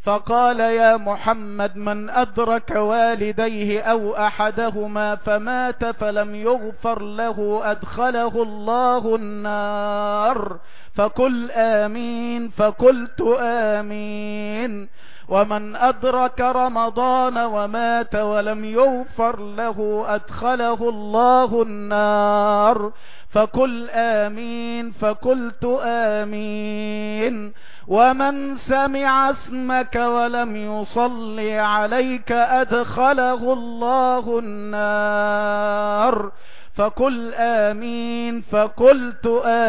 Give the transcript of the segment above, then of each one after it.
فقال يا محمد من أدرك والديه أو أحدهما فمات فلم يغفر له أدخله الله النار فقل آمين فقلت آمين ومن أدرك رمضان ومات ولم يغفر له أدخله الله النار فقل آمين فقلت آمين ومن سمع اسمك ولم يصلي عليك أدخله الله النار فقل آمين فقلت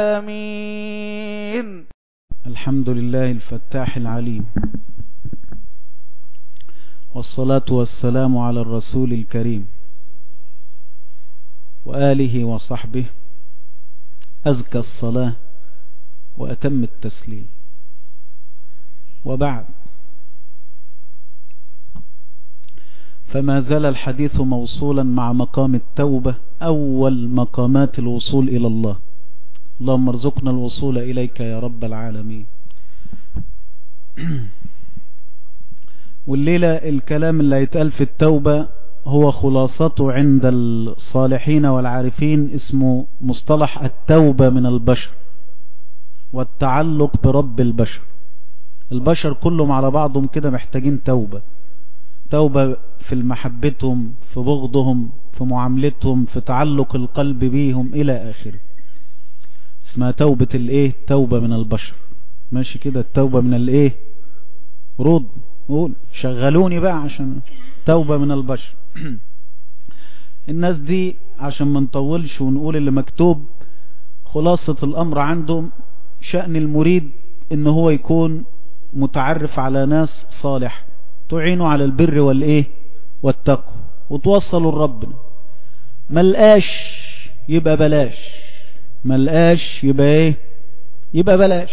آمين الحمد لله الفتاح العليم والصلاة والسلام على الرسول الكريم وآله وصحبه أزكى الصلاة وأتم التسليم وبعد فما زال الحديث موصولا مع مقام التوبة أول مقامات الوصول إلى الله اللهم ارزقنا الوصول إليك يا رب العالمين والليلة الكلام اللي هيتقال في التوبة هو خلاصته عند الصالحين والعارفين اسمه مصطلح التوبة من البشر والتعلق برب البشر البشر كلهم على بعضهم كده محتاجين توبة توبة في محبتهم في بغضهم في معاملتهم في تعلق القلب بيهم الى اخره اسمها توبة الايه توبة من البشر ماشي كده التوبة من الايه رد قول شغلوني بقى عشان توبة من البشر الناس دي عشان ما نطولش ونقول اللي مكتوب خلاصة الامر عندهم شأن المريد ان هو يكون متعرف على ناس صالح تعينوا على البر والايه والتقوى وتوصلوا لربنا ملقاش يبقى بلاش ملقاش يبقى ايه يبقى بلاش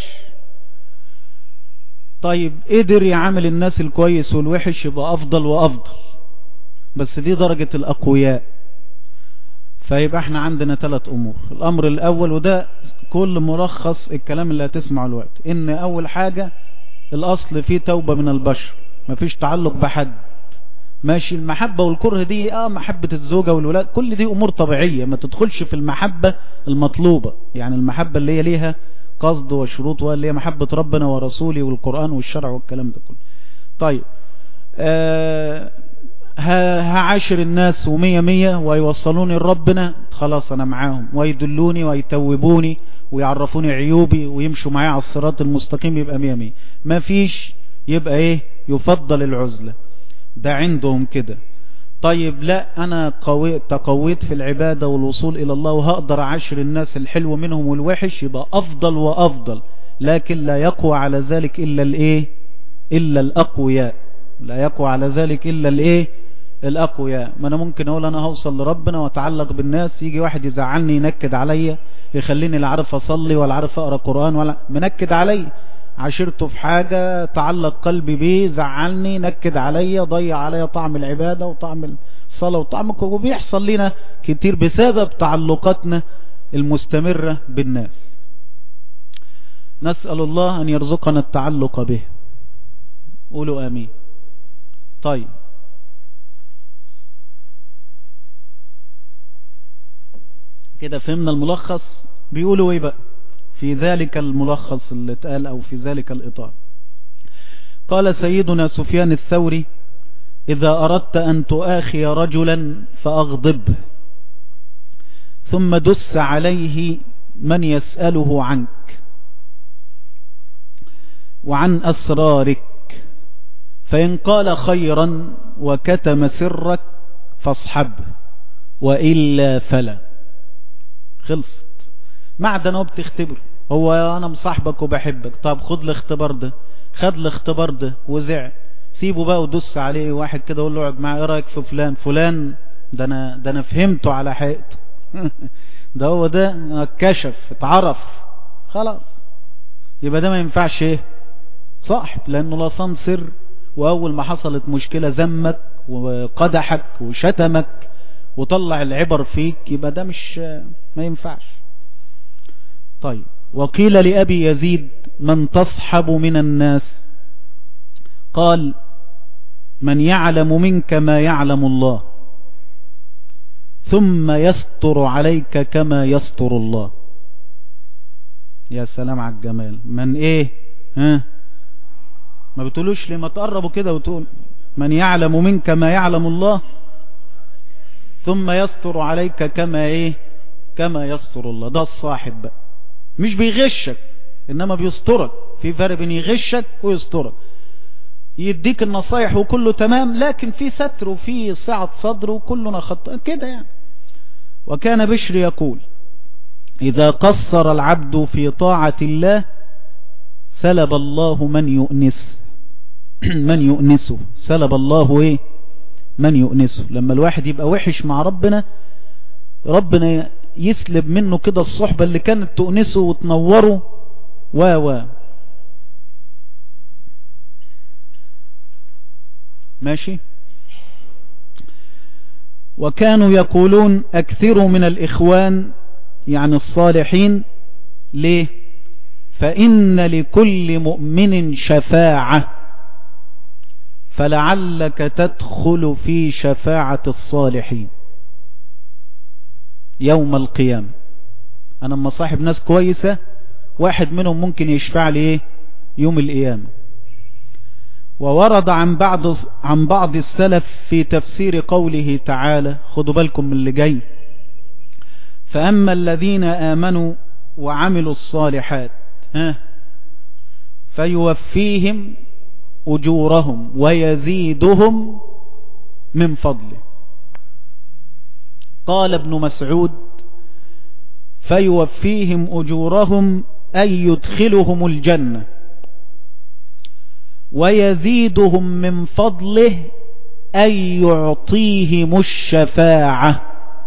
طيب قدر يعامل الناس الكويس والوحش يبقى افضل وافضل بس دي درجة الاقوياء فيبقى احنا عندنا ثلاث امور الامر الاول وده كل ملخص الكلام اللي هتسمعه الوقت ان اول حاجة الاصل فيه توبة من البشر مفيش تعلق بحد ماشي المحبة والكره دي اه محبة الزوجة والولاد كل دي امور طبيعية ما تدخلش في المحبة المطلوبة يعني المحبة اللي هي ليها قصد وشروط واللي هي محبة ربنا ورسوله والقرآن والشرع والكلام ده كله طيب آه هعاشر الناس ومية مية ويوصلوني لربنا خلاص انا معاهم ويدلوني ويتوبوني ويعرفوني عيوبي ويمشوا معايا على الصراط المستقيم يبقى مية مية ما فيش يبقى ايه يفضل العزلة ده عندهم كده طيب لا انا قويت تقويت في العبادة والوصول الى الله وهقدر اعاشر الناس الحلو منهم والوحش يبقى افضل وافضل لكن لا يقوى على ذلك الا الايه الا الاقوياء لا يقوى على ذلك الا الايه الاقوياء ما انا ممكن اقول انا هوصل لربنا واتعلق بالناس يجي واحد يزعلني ينكد عليا يخليني لا عارف اصلي ولا عارف اقرا قران ولا منكد عليا عشرته في حاجة تعلق قلبي بيه زعلني نكد عليا ضيع عليا طعم العبادة وطعم الصلاة وطعم وبيحصل لنا كتير بسبب تعلقاتنا المستمرة بالناس نسأل الله أن يرزقنا التعلق به قولوا آمين طيب كده فهمنا الملخص بيقولوا ايه بقى في ذلك الملخص اللي اتقال او في ذلك الاطار قال سيدنا سفيان الثوري اذا اردت ان تؤاخي رجلا فاغضبه ثم دس عليه من يسأله عنك وعن اسرارك فان قال خيرا وكتم سرك فاصحبه وإلا فلا خلصت معدن وبتختبر هو انا مصاحبك وبحبك طب خد الاختبار ده خد الاختبار ده وزع سيبه بقى ودس عليه واحد كده يقول له اقعد معاه ايه رايك في فلان فلان ده انا ده انا فهمته على حقيقته ده هو ده اتكشف اتعرف خلاص يبقى ده ما ينفعش ايه صاحب لانه لا صان سر واول ما حصلت مشكلة ذمك وقدحك وشتمك وطلع العبر فيك يبقى ده مش ما ينفعش طيب وقيل لأبي يزيد من تصحب من الناس قال من يعلم منك ما يعلم الله ثم يستر عليك كما يستر الله يا سلام على الجمال من ايه ها ما بتقولوش ليه ما تقربوا كده وتقول من يعلم منك ما يعلم الله ثم يستر عليك كما ايه كما يستر الله ده الصاحب بقى مش بيغشك انما بيسترك في فرق بين يغشك ويسترك يديك النصايح وكله تمام لكن في ستر وفي سعة صدر وكلنا خط كده يعني وكان بشر يقول إذا قصر العبد في طاعة الله سلب الله من يؤنس من يؤنسه سلب الله ايه من يؤنسه لما الواحد يبقى وحش مع ربنا ربنا يسلب منه كده الصحبة اللي كانت تؤنسه وتنوره و و ماشي وكانوا يقولون أكثروا من الإخوان يعني الصالحين ليه فإن لكل مؤمن شفاعة فلعلك تدخل في شفاعة الصالحين يوم القيامة أنا لما صاحب ناس كويسة واحد منهم ممكن يشفع لي إيه يوم القيامة وورد عن بعض عن بعض السلف في تفسير قوله تعالى خدوا بالكم من اللي جاي فأما الذين آمنوا وعملوا الصالحات ها فيوفيهم أجورهم ويزيدهم من فضله قال ابن مسعود فيوفيهم أجورهم أي يدخلهم الجنة ويزيدهم من فضله أي يعطيهم الشفاعة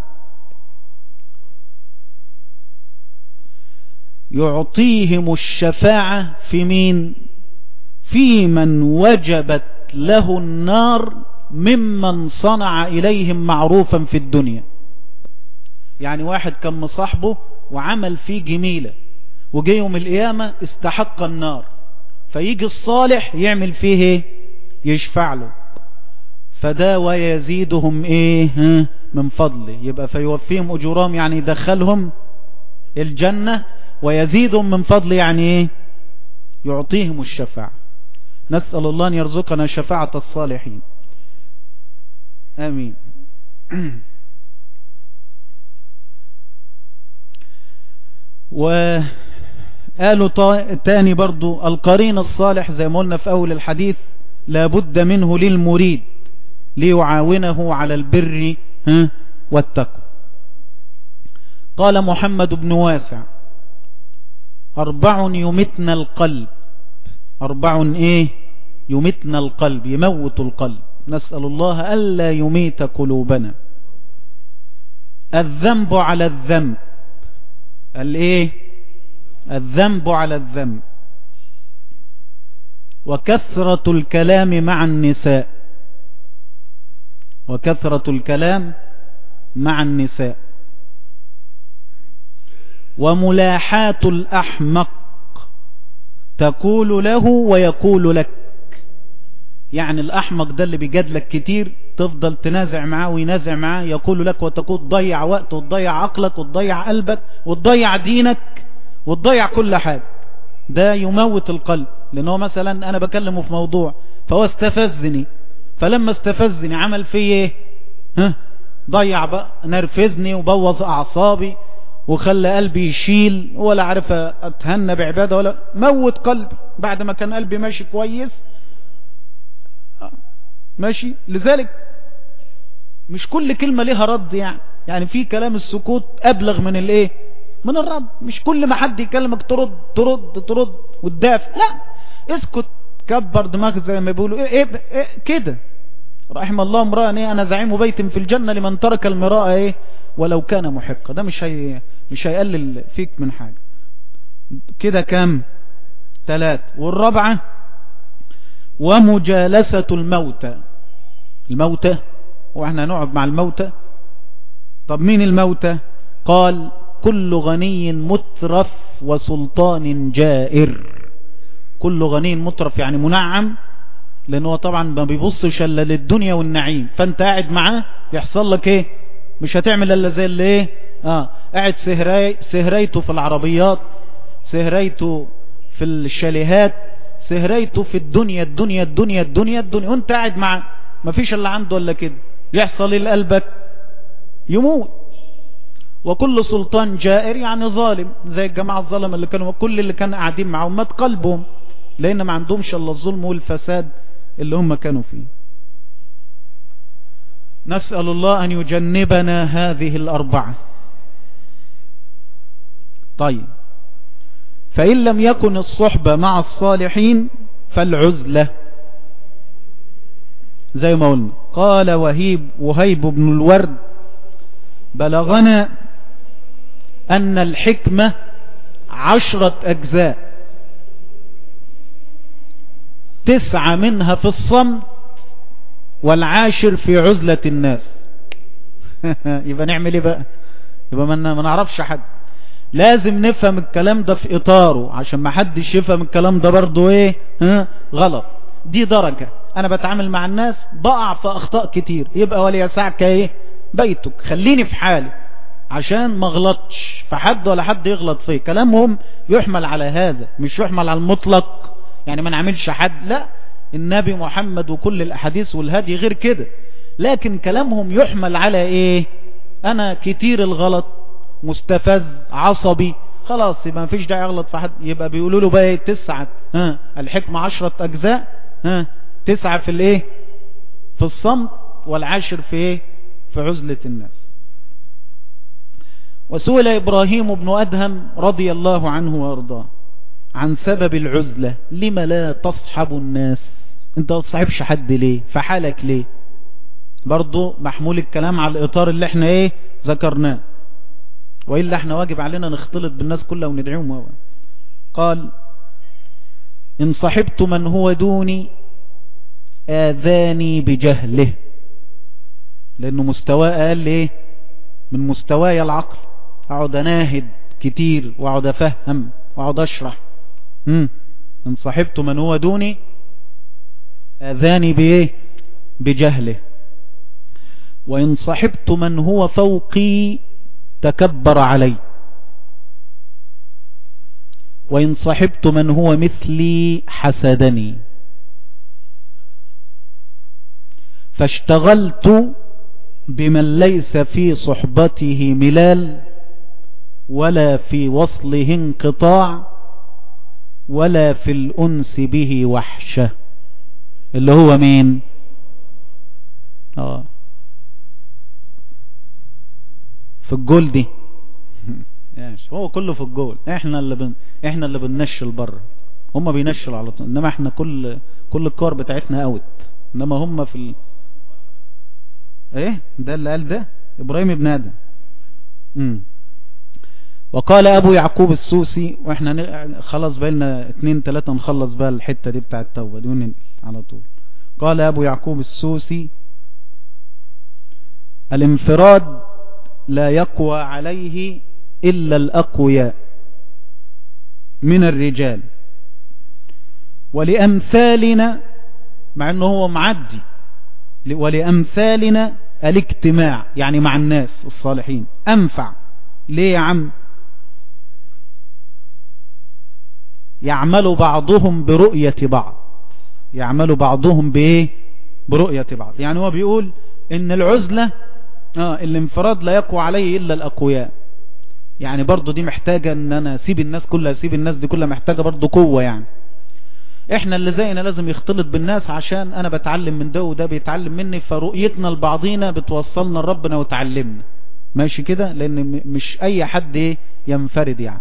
يعطيهم الشفاعة في مين في من وجبت له النار ممن صنع إليهم معروفا في الدنيا يعني واحد كان مصاحبه وعمل فيه جميلة وجي يوم القيامة استحق النار فيجي الصالح يعمل فيه ايه يشفع له فدا ويزيدهم ايه من فضله يبقى فيوفيهم اجورهم يعني يدخلهم الجنة ويزيدهم من فضله يعني ايه يعطيهم الشفاعة نسأل الله أن يرزقنا شفاعة الصالحين آمين وقالوا تاني برضو القرين الصالح زي ما قلنا في أول الحديث لابد منه للمريد ليعاونه على البر والتقوى قال محمد بن واسع أربع يمتن القلب أربع إيه يمتن القلب يموت القلب نسأل الله ألا يميت قلوبنا الذنب على الذنب الايه الذنب على الذنب وكثرة الكلام مع النساء وكثرة الكلام مع النساء وملاحاة الأحمق تقول له ويقول لك يعني الأحمق ده اللي بيجادلك كتير تفضل تنازع معاه وينازع معاه يقول لك وتقول تضيع وقت وتضيع عقلك وتضيع قلبك وتضيع دينك وتضيع كل حاجة ده يموت القلب لأنه مثلا أنا بكلمه في موضوع فهو استفزني فلما استفزني عمل في ايه ها ضيع بقى نرفزني وبوظ أعصابي وخلى قلبي يشيل ولا عارف اتهنى بعبادة ولا موت قلبي بعد ما كان قلبي ماشي كويس ماشي لذلك مش كل كلمة ليها رد يعني يعني في كلام السكوت أبلغ من الايه من الرد مش كل ما حد يكلمك ترد ترد ترد وتدافع لا اسكت كبر دماغك زي ما بيقولوا ايه, إيه, إيه كده رحم الله امرأ ايه انا زعيم بيت في الجنة لمن ترك المراء ايه ولو كان محقا ده مش هي مش هيقلل فيك من حاجة كده كام ثلاث والرابعة ومجالسة الموتى الموتى واحنا نقعد مع الموتى طب مين الموتى قال كل غني مترف وسلطان جائر كل غني مترف يعني منعم لان هو طبعا ما بيبصش الا للدنيا والنعيم فانت قاعد معاه يحصل لك ايه مش هتعمل الا زي اللي ايه اه قاعد سهراي سهريته في العربيات سهريته في الشاليهات سهريته في الدنيا الدنيا الدنيا الدنيا الدنيا وانت قاعد معاه مفيش اللي عنده الا كده يحصل ايه لقلبك يموت وكل سلطان جائر يعني ظالم زي الجماعة الظلم اللي كانوا كل اللي كانوا قاعدين معهم مات قلبهم لان ما عندهمش الا الظلم والفساد اللي هم كانوا فيه نسأل الله ان يجنبنا هذه الاربعة طيب فإن لم يكن الصحبة مع الصالحين فالعزلة زي ما قلنا قال وهيب وهيب بن الورد بلغنا أن الحكمة عشرة أجزاء تسعة منها في الصمت والعاشر في عزلة الناس يبقى نعمل ايه بقى يبقى ما نعرفش حد لازم نفهم الكلام ده في اطاره عشان ما حدش يفهم الكلام ده برضو ايه ها غلط دي درجة انا بتعامل مع الناس بقع في اخطاء كتير يبقى وليسعك ايه بيتك خليني في حالي عشان ما غلطش فحد ولا حد يغلط فيه كلامهم يحمل على هذا مش يحمل على المطلق يعني ما نعملش حد لا النبي محمد وكل الاحاديث والهدي غير كده لكن كلامهم يحمل على ايه انا كتير الغلط مستفز عصبي خلاص يبقى ما فيش داعي يغلط في حد يبقى بيقولوا له بقى ايه تسعة ها الحكمة عشرة اجزاء ها تسعة في الايه في الصمت والعاشر في ايه في عزلة الناس وسئل ابراهيم بن ادهم رضي الله عنه وارضاه عن سبب العزلة لما لا تصحب الناس انت ما تصحبش حد ليه فحالك ليه برضو محمول الكلام على الاطار اللي احنا ايه ذكرناه وإلا احنا واجب علينا نختلط بالناس كلها وندعيهم قال إن صحبت من هو دوني آذاني بجهله لأنه مستوى أقل إيه من مستواي العقل أقعد أناهد كتير وأقعد أفهم وأقعد أشرح مم. إن صحبت من هو دوني آذاني بإيه بجهله وإن صحبت من هو فوقي تكبر علي وإن صحبت من هو مثلي حسدني فاشتغلت بمن ليس في صحبته ملال ولا في وصله انقطاع ولا في الأنس به وحشة اللي هو مين اه في الجول دي هو كله في الجول احنا اللي بن... احنا اللي بننشل بره هم بينشلوا على طول انما احنا كل كل الكور بتاعتنا اوت انما هم في ال... ايه ده اللي قال ده ابراهيم ابن ادم امم وقال ابو يعقوب السوسي واحنا ن... خلاص بقالنا اتنين تلاتة نخلص بقى الحتة دي بتاع التوبة دي وننقل على طول قال ابو يعقوب السوسي الانفراد لا يقوى عليه إلا الأقوياء من الرجال ولأمثالنا مع أنه هو معدي ولأمثالنا الاجتماع يعني مع الناس الصالحين أنفع ليه يا عم يعمل بعضهم برؤية بعض يعمل بعضهم بإيه برؤية بعض يعني هو بيقول ان العزلة اه الانفراد لا يقوى عليه الا الاقوياء يعني برضو دي محتاجة ان انا اسيب الناس كلها اسيب الناس دي كلها محتاجة برضو قوة يعني احنا اللي زينا لازم يختلط بالناس عشان انا بتعلم من ده وده بيتعلم مني فرؤيتنا لبعضينا بتوصلنا لربنا وتعلمنا ماشي كده لان مش اي حد ايه ينفرد يعني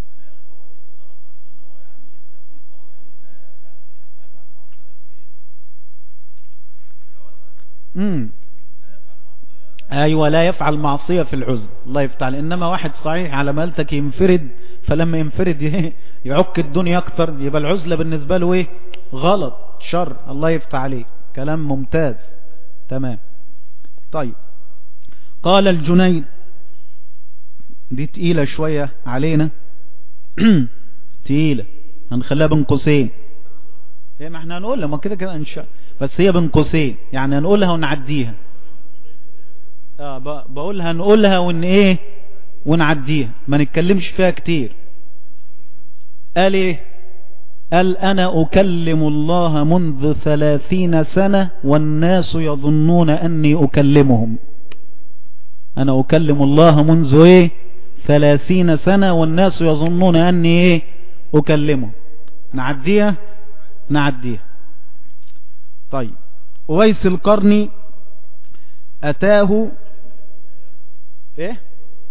امم ايوه لا يفعل معصية في العزل الله يفتح انما واحد صحيح على مالتك ينفرد فلما ينفرد يعك الدنيا اكتر يبقى العزلة بالنسبة له ايه غلط شر الله يفتح عليه كلام ممتاز تمام طيب قال الجنيد دي تقيلة شوية علينا تقيلة هنخليها بين قوسين هي ما احنا هنقولها ما كده كده ان شاء بس هي بين قوسين يعني هنقولها ونعديها اه بقولها نقولها ون ايه ونعديها ما نتكلمش فيها كتير قال ايه قال انا اكلم الله منذ ثلاثين سنة والناس يظنون اني اكلمهم انا اكلم الله منذ ايه ثلاثين سنة والناس يظنون اني ايه اكلمهم نعديها نعديها طيب ويس القرني اتاه ايه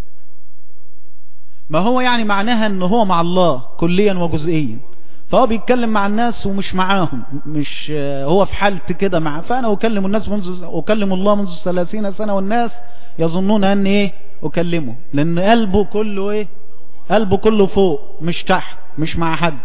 ما هو يعني معناها ان هو مع الله كليا وجزئيا فهو بيتكلم مع الناس ومش معاهم مش هو في حالة كده مع فانا اكلم الناس منذ اكلم الله منذ 30 سنة والناس يظنون ان ايه اكلمه لان قلبه كله ايه قلبه كله فوق مش تحت مش مع حد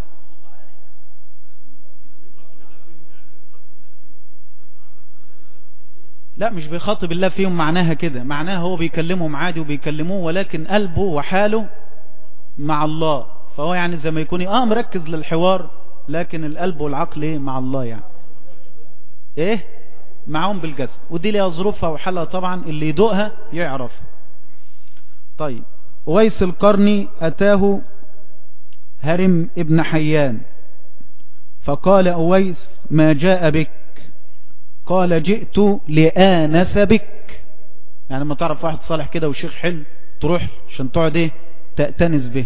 لا مش بيخاطب الله فيهم معناها كده معناها هو بيكلمهم عادي وبيكلموه ولكن قلبه وحاله مع الله فهو يعني زي ما يكون اه مركز للحوار لكن القلب والعقل ايه مع الله يعني ايه معهم بالجسد ودي ليها ظروفها وحالها طبعا اللي يدوقها يعرف طيب ويس القرني اتاه هرم ابن حيان فقال اويس ما جاء بك قال جئت لآنس بك يعني لما تعرف واحد صالح كده وشيخ حلو تروح عشان تقعد ايه تأتنس به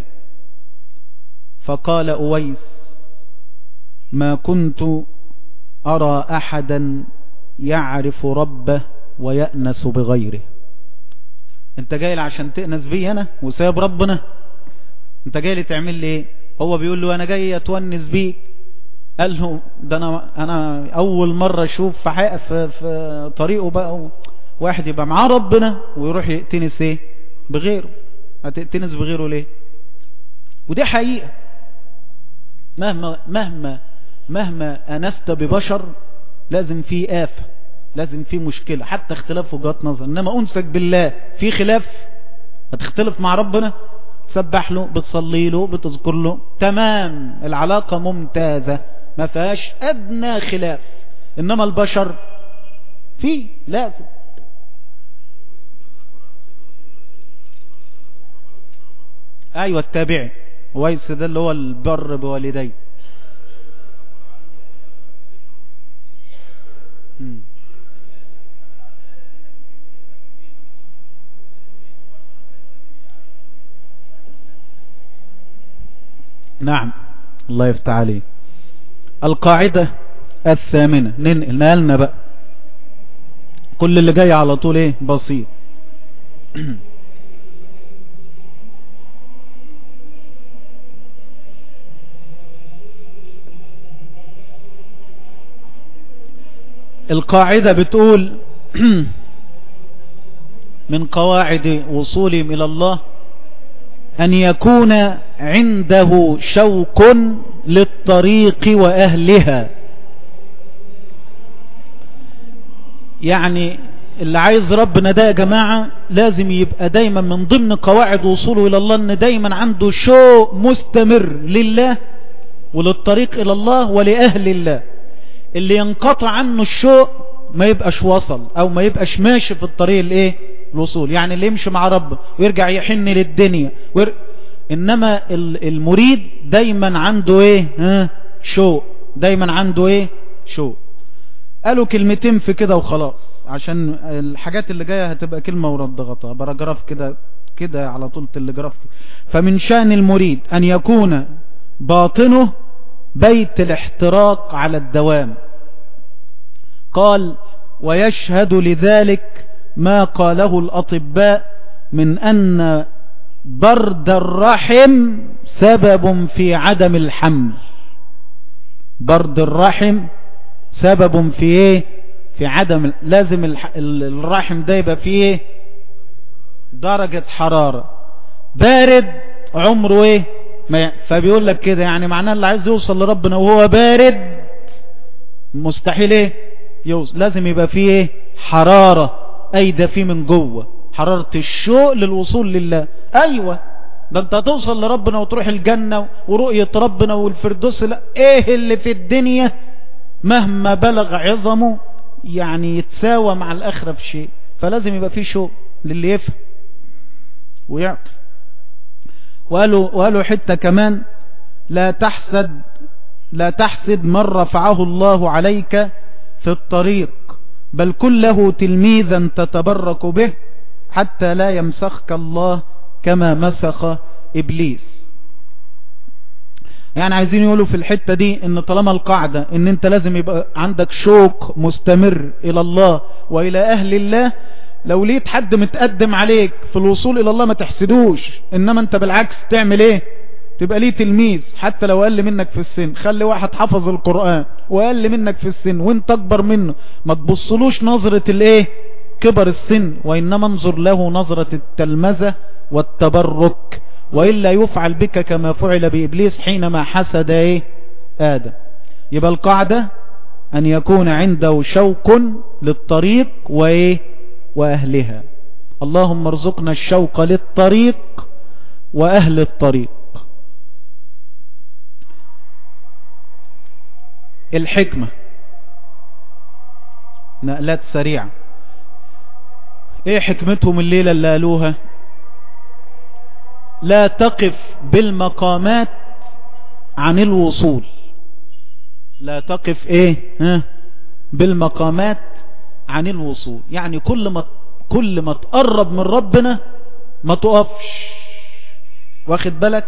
فقال أويس ما كنت أرى أحدا يعرف ربه ويأنس بغيره انت جاي عشان تأنس بي انا وساب ربنا انت جاي لي تعمل لي ايه هو بيقول له انا جاي اتونس بيك قال له ده انا انا اول مرة اشوف في, حق في, في طريقه بقى واحد يبقى معاه ربنا ويروح يأتنس ايه بغيره هتأتنس بغيره ليه ودي حقيقة مهما مهما مهما أنست ببشر لازم في آفة لازم في مشكلة حتى اختلاف وجهات نظر إنما أنسك بالله في خلاف هتختلف مع ربنا تسبح له بتصلي له بتذكر له تمام العلاقة ممتازة ما فيهاش أدنى خلاف إنما البشر في لازم أيوة التابعي ويس ده اللي هو البر بوالديه نعم الله يفتح عليك القاعدة الثامنة ننقل نقلنا بقى كل اللي جاي على طول ايه بسيط القاعدة بتقول من قواعد وصولهم إلى الله أن يكون عنده شوق للطريق وأهلها يعني اللي عايز ربنا ده يا جماعة لازم يبقى دايما من ضمن قواعد وصوله إلى الله أن دايما عنده شوق مستمر لله وللطريق إلى الله ولأهل الله اللي ينقطع عنه الشوق ما يبقاش وصل او ما يبقاش ماشي في الطريق الايه الوصول يعني اللي يمشي مع ربه ويرجع يحن للدنيا وير... انما المريد دايما عنده ايه ها شوق دايما عنده ايه شوق قالوا كلمتين في كده وخلاص عشان الحاجات اللي جايه هتبقى كلمه ورد غطاء باراجراف كده كده على طول تلجراف فمن شأن المريد ان يكون باطنه بيت الاحتراق على الدوام قال ويشهد لذلك ما قاله الأطباء من أن برد الرحم سبب في عدم الحمل برد الرحم سبب في ايه في عدم لازم الرحم ده يبقى فيه ايه درجة حرارة بارد عمره ايه ما فبيقول لك كده يعني معناه اللي عايز يوصل لربنا وهو بارد مستحيل ايه يوصل لازم يبقى فيه ايه حرارة اي ده فيه من جوه حرارة الشوق للوصول لله ايوه ده انت هتوصل لربنا وتروح الجنة ورؤية ربنا والفردوس لا ايه اللي في الدنيا مهما بلغ عظمه يعني يتساوى مع الاخرة في شيء فلازم يبقى فيه شوق للي يفهم ويعقل وقالوا, وقالوا حتة كمان لا تحسد لا تحسد من رفعه الله عليك في الطريق بل كن له تلميذا تتبرك به حتى لا يمسخك الله كما مسخ إبليس يعني عايزين يقولوا في الحتة دي ان طالما القاعدة ان انت لازم يبقى عندك شوق مستمر الى الله والى اهل الله لو ليت حد متقدم عليك في الوصول الى الله ما تحسدوش انما انت بالعكس تعمل ايه تبقى ليه تلميذ حتى لو اقل منك في السن خلي واحد حفظ القرآن واقل منك في السن وانت اكبر منه ما تبصلوش نظرة الايه كبر السن وانما انظر له نظرة التلمذة والتبرك وإلا يفعل بك كما فعل بإبليس حينما حسد ايه آدم يبقى القاعدة أن يكون عنده شوق للطريق وإيه وأهلها اللهم ارزقنا الشوق للطريق وأهل الطريق الحكمة نقلات سريعة ايه حكمتهم الليلة اللي قالوها لا تقف بالمقامات عن الوصول لا تقف ايه ها بالمقامات عن الوصول يعني كل ما كل ما تقرب من ربنا ما تقفش واخد بالك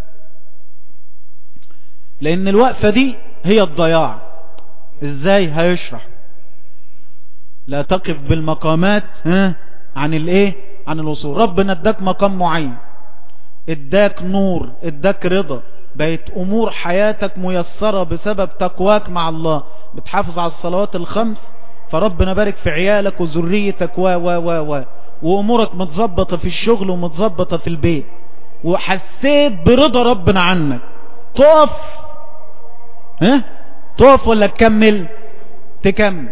لان الوقفة دي هي الضياع ازاي هيشرح لا تقف بالمقامات ها عن الايه عن الوصول ربنا اداك مقام معين اداك نور اداك رضا بقت امور حياتك ميسرة بسبب تقواك مع الله بتحافظ على الصلوات الخمس فربنا بارك في عيالك وذريتك و و و و وامورك متظبطة في الشغل ومتظبطة في البيت وحسيت برضا ربنا عنك تقف ها تقف ولا تكمل تكمل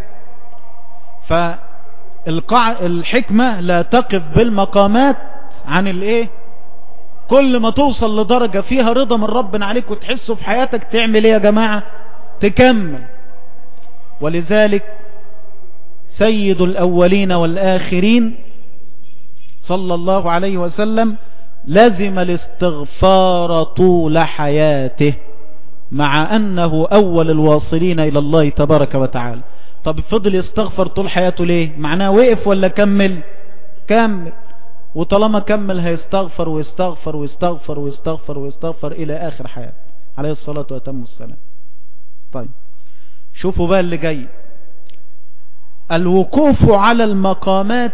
فالقاع الحكمة لا تقف بالمقامات عن الايه كل ما توصل لدرجة فيها رضا من ربنا عليك وتحسه في حياتك تعمل ايه يا جماعة تكمل ولذلك سيد الأولين والآخرين صلى الله عليه وسلم لزم الاستغفار طول حياته مع أنه أول الواصلين إلى الله تبارك وتعالى طب فضل يستغفر طول حياته ليه معناه وقف ولا كمل كمل وطالما كمل هيستغفر ويستغفر ويستغفر ويستغفر ويستغفر إلى آخر حياته عليه الصلاة وتم السلام طيب شوفوا بقى اللي جاي الوقوف على المقامات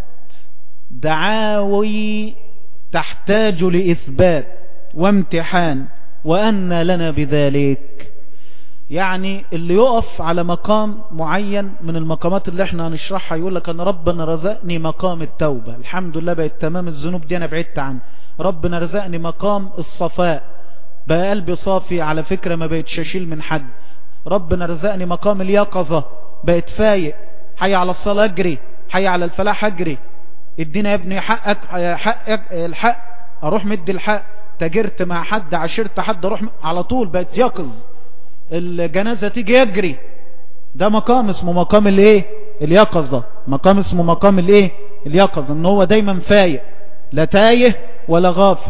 دعاوي تحتاج لإثبات وامتحان وأن لنا بذلك يعني اللي يقف على مقام معين من المقامات اللي احنا هنشرحها يقول لك انا ربنا رزقني مقام التوبة الحمد لله بقت تمام الذنوب دي انا بعدت عنه ربنا رزقني مقام الصفاء بقى قلبي صافي على فكرة ما بقتش اشيل من حد ربنا رزقني مقام اليقظة بقت فايق حي على الصلاة اجري حي على الفلاح اجري ادينا يا ابني حقك حقك الحق اروح مدي الحق تاجرت مع حد عشرت حد اروح على طول بقت يقظ الجنازة تيجي يجري ده مقام اسمه مقام الايه اليقظة مقام اسمه مقام الايه اليقظة ان هو دايما فايق لا تايه ولا غافل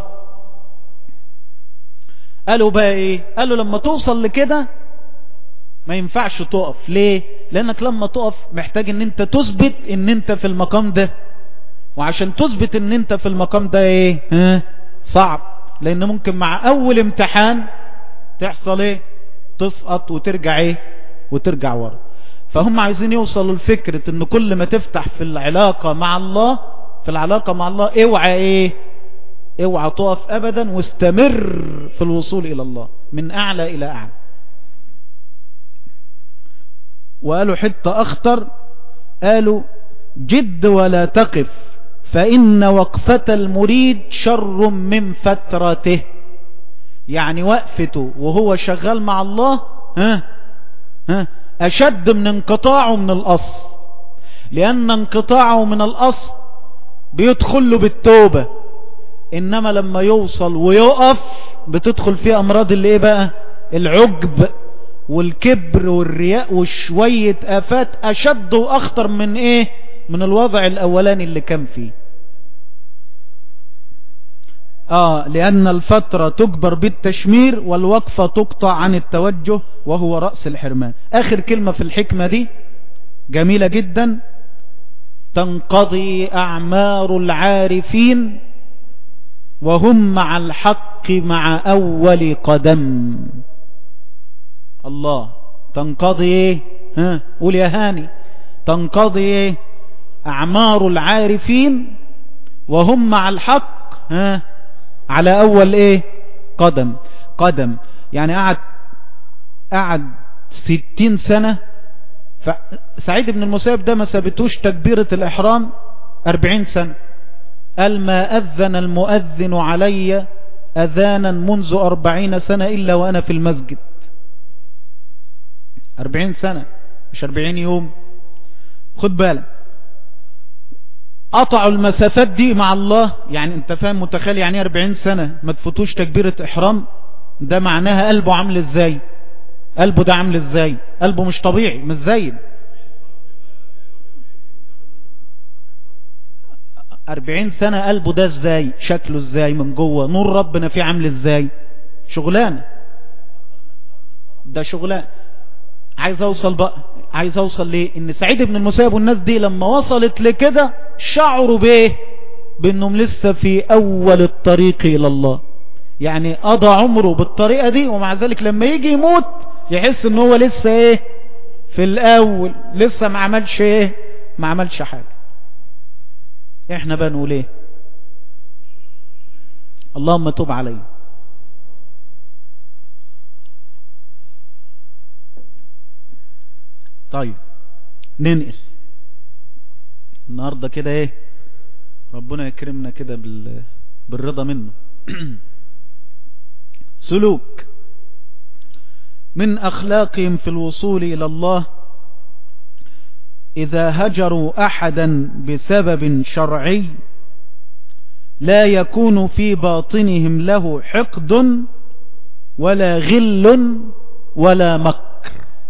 قالوا بقى ايه قالوا لما توصل لكده ما ينفعش تقف ليه لانك لما تقف محتاج ان انت تثبت ان انت في المقام ده وعشان تثبت ان انت في المقام ده ايه ها صعب لان ممكن مع اول امتحان تحصل ايه تسقط وترجع ايه وترجع ورا فهم عايزين يوصلوا لفكرة ان كل ما تفتح في العلاقة مع الله في العلاقة مع الله اوعى ايه اوعى تقف ابدا واستمر في الوصول الى الله من اعلى الى اعلى وقالوا حتة اخطر قالوا جد ولا تقف فإن وقفة المريد شر من فترته يعني وقفته وهو شغال مع الله ها ها أشد من انقطاعه من الأصل لأن انقطاعه من الأصل بيدخل له بالتوبة انما لما يوصل ويقف بتدخل فيه امراض اللي ايه بقى العجب والكبر والرياء وشوية افات اشد واخطر من ايه من الوضع الاولاني اللي كان فيه آه لأن الفترة تجبر بالتشمير والوقفة تقطع عن التوجه وهو رأس الحرمان آخر كلمة في الحكمة دي جميلة جدا تنقضي أعمار العارفين وهم مع الحق مع أول قدم الله تنقضي ايه ها قول يا هاني تنقضي ايه أعمار العارفين وهم مع الحق ها على أول ايه قدم قدم يعني قعد قعد ستين سنة سعيد بن المسيب ده ما سابتوش تكبيرة الإحرام أربعين سنة قال ما أذن المؤذن علي أذانا منذ أربعين سنة إلا وأنا في المسجد أربعين سنة مش أربعين يوم خد بالك قطعوا المسافات دي مع الله يعني انت فاهم متخيل يعني 40 سنة ما تفوتوش تكبيرة احرام ده معناها قلبه عامل ازاي قلبه ده عامل ازاي قلبه مش طبيعي مش زي 40 سنة قلبه ده ازاي شكله ازاي من جوه نور ربنا فيه عامل ازاي شغلانة ده شغلان عايز اوصل بقى عايز اوصل ليه ان سعيد بن المسيب والناس دي لما وصلت لكده شعروا بايه بانهم لسه في اول الطريق الى الله يعني قضى عمره بالطريقة دي ومع ذلك لما يجي يموت يحس ان هو لسه ايه في الاول لسه ما عملش ايه ما عملش حاجة احنا بقى نقول ايه اللهم تب علي طيب ننقل النهاردة كده ايه ربنا يكرمنا كده بال... بالرضا منه سلوك من أخلاقهم في الوصول إلى الله إذا هجروا أحدا بسبب شرعي لا يكون في باطنهم له حقد ولا غل ولا مكر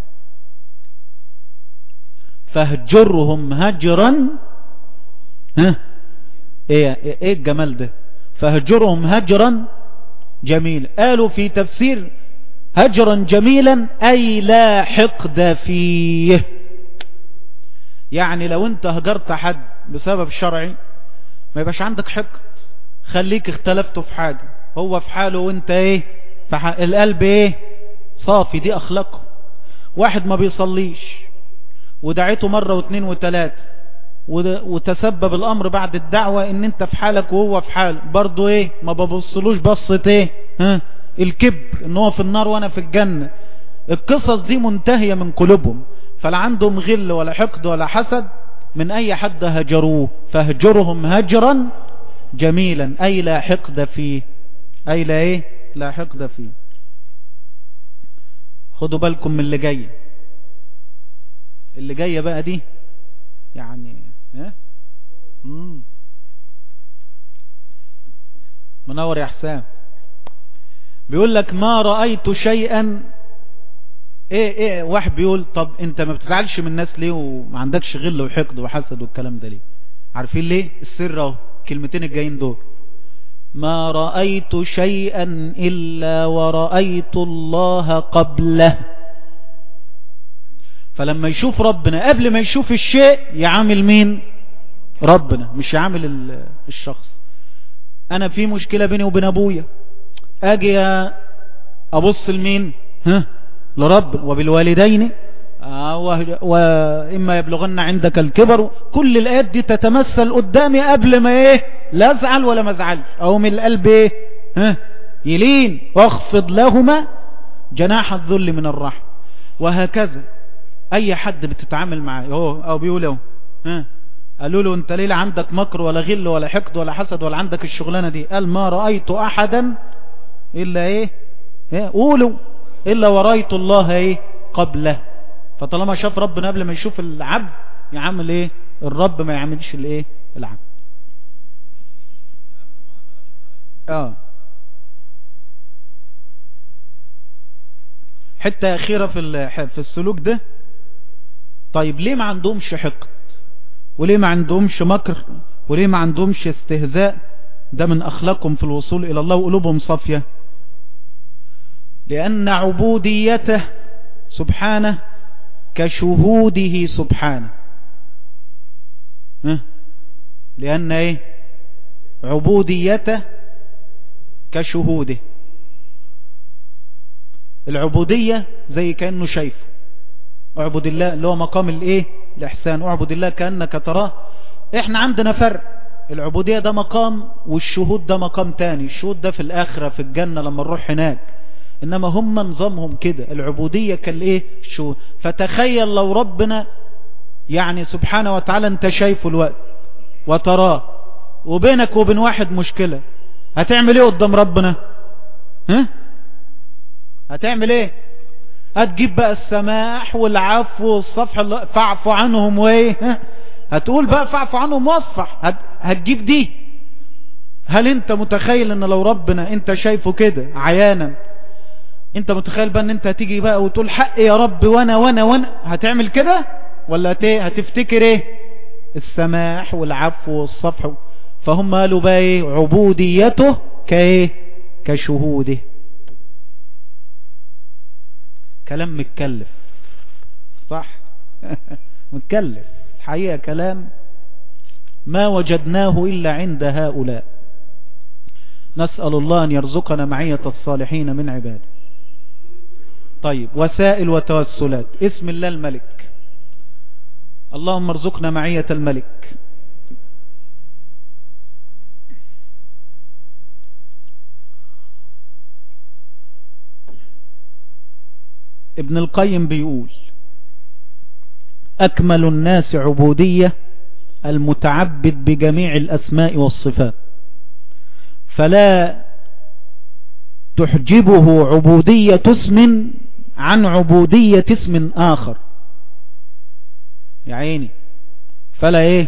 فاهجرهم هجرا ها ايه ايه الجمال ده فاهجرهم هجرا جميلا قالوا في تفسير هجرا جميلا اي لا حقد فيه يعني لو انت هجرت حد بسبب شرعي ما يبقاش عندك حقد خليك اختلفتوا في حاجة هو في حاله وانت ايه القلب ايه صافي دي اخلاقه واحد ما بيصليش ودعيته مرة واثنين وثلاثة وتسبب الامر بعد الدعوة ان انت في حالك وهو في حاله برضو ايه ما ببصلوش بصة ايه ها الكبر ان هو في النار وانا في الجنة القصص دي منتهية من قلوبهم فلا عندهم غل ولا حقد ولا حسد من اي حد هجروه فهجرهم هجرا جميلا اي لا حقد فيه اي لا ايه لا حقد فيه خدوا بالكم من اللي جاي اللي جاية بقى دي يعني ها مم. منور يا حسام بيقول لك ما رأيت شيئا ايه ايه واحد بيقول طب انت ما بتزعلش من الناس ليه وما عندكش غل وحقد وحسد والكلام ده ليه عارفين ليه السر اهو كلمتين الجايين دول ما رأيت شيئا إلا ورأيت الله قبله فلما يشوف ربنا قبل ما يشوف الشيء يعامل مين ربنا مش يعامل الشخص انا في مشكلة بيني وبين ابويا اجي ابص لمين ها لرب وبالوالدين آه واما يبلغن عندك الكبر كل الايات دي تتمثل قدامي قبل ما ايه لا ازعل ولا ما ازعلش او من القلب ايه ها يلين واخفض لهما جناح الذل من الرحم وهكذا اي حد بتتعامل معاه اهو او بيقول اهو ها قالوا له انت ليه عندك مكر ولا غل ولا حقد ولا حسد ولا عندك الشغلانه دي قال ما رايت احدا الا ايه, إيه؟ قولوا الا ورأيت الله ايه قبله فطالما شاف ربنا قبل ما يشوف العبد يعمل ايه الرب ما يعملش الايه العبد اه حتة أخيرة في في السلوك ده طيب ليه ما عندهمش حقد وليه ما عندهمش مكر وليه ما عندهمش استهزاء ده من أخلاقهم في الوصول إلى الله وقلوبهم صافية لأن عبوديته سبحانه كشهوده سبحانه ها؟ لأن ايه عبوديته كشهوده العبودية زي كأنه شايفه اعبد الله اللي هو مقام الايه الاحسان اعبد الله كأنك تراه احنا عندنا فرق العبودية ده مقام والشهود ده مقام تاني الشهود ده في الاخرة في الجنة لما نروح هناك انما هم نظامهم كده العبودية كالايه الشهود فتخيل لو ربنا يعني سبحانه وتعالى انت شايفه الوقت وتراه وبينك وبين واحد مشكلة هتعمل ايه قدام ربنا ها هتعمل ايه هتجيب بقى السماح والعفو والصفح فاعفو عنهم وايه ها؟ هتقول بقى فاعفو عنهم واصفح هت... هتجيب دي هل انت متخيل ان لو ربنا انت شايفه كده عيانا انت متخيل بقى ان انت هتيجي بقى وتقول حق يا رب وانا وانا وانا هتعمل كده ولا هت... هتفتكر ايه السماح والعفو والصفح فهم قالوا بقى ايه عبوديته كايه كشهوده كلام متكلف صح متكلف الحقيقة كلام ما وجدناه إلا عند هؤلاء نسأل الله أن يرزقنا معية الصالحين من عباده طيب وسائل وتوسلات اسم الله الملك اللهم ارزقنا معية الملك ابن القيم بيقول أكمل الناس عبودية المتعبد بجميع الأسماء والصفات فلا تحجبه عبودية اسم عن عبودية اسم آخر يا عيني فلا ايه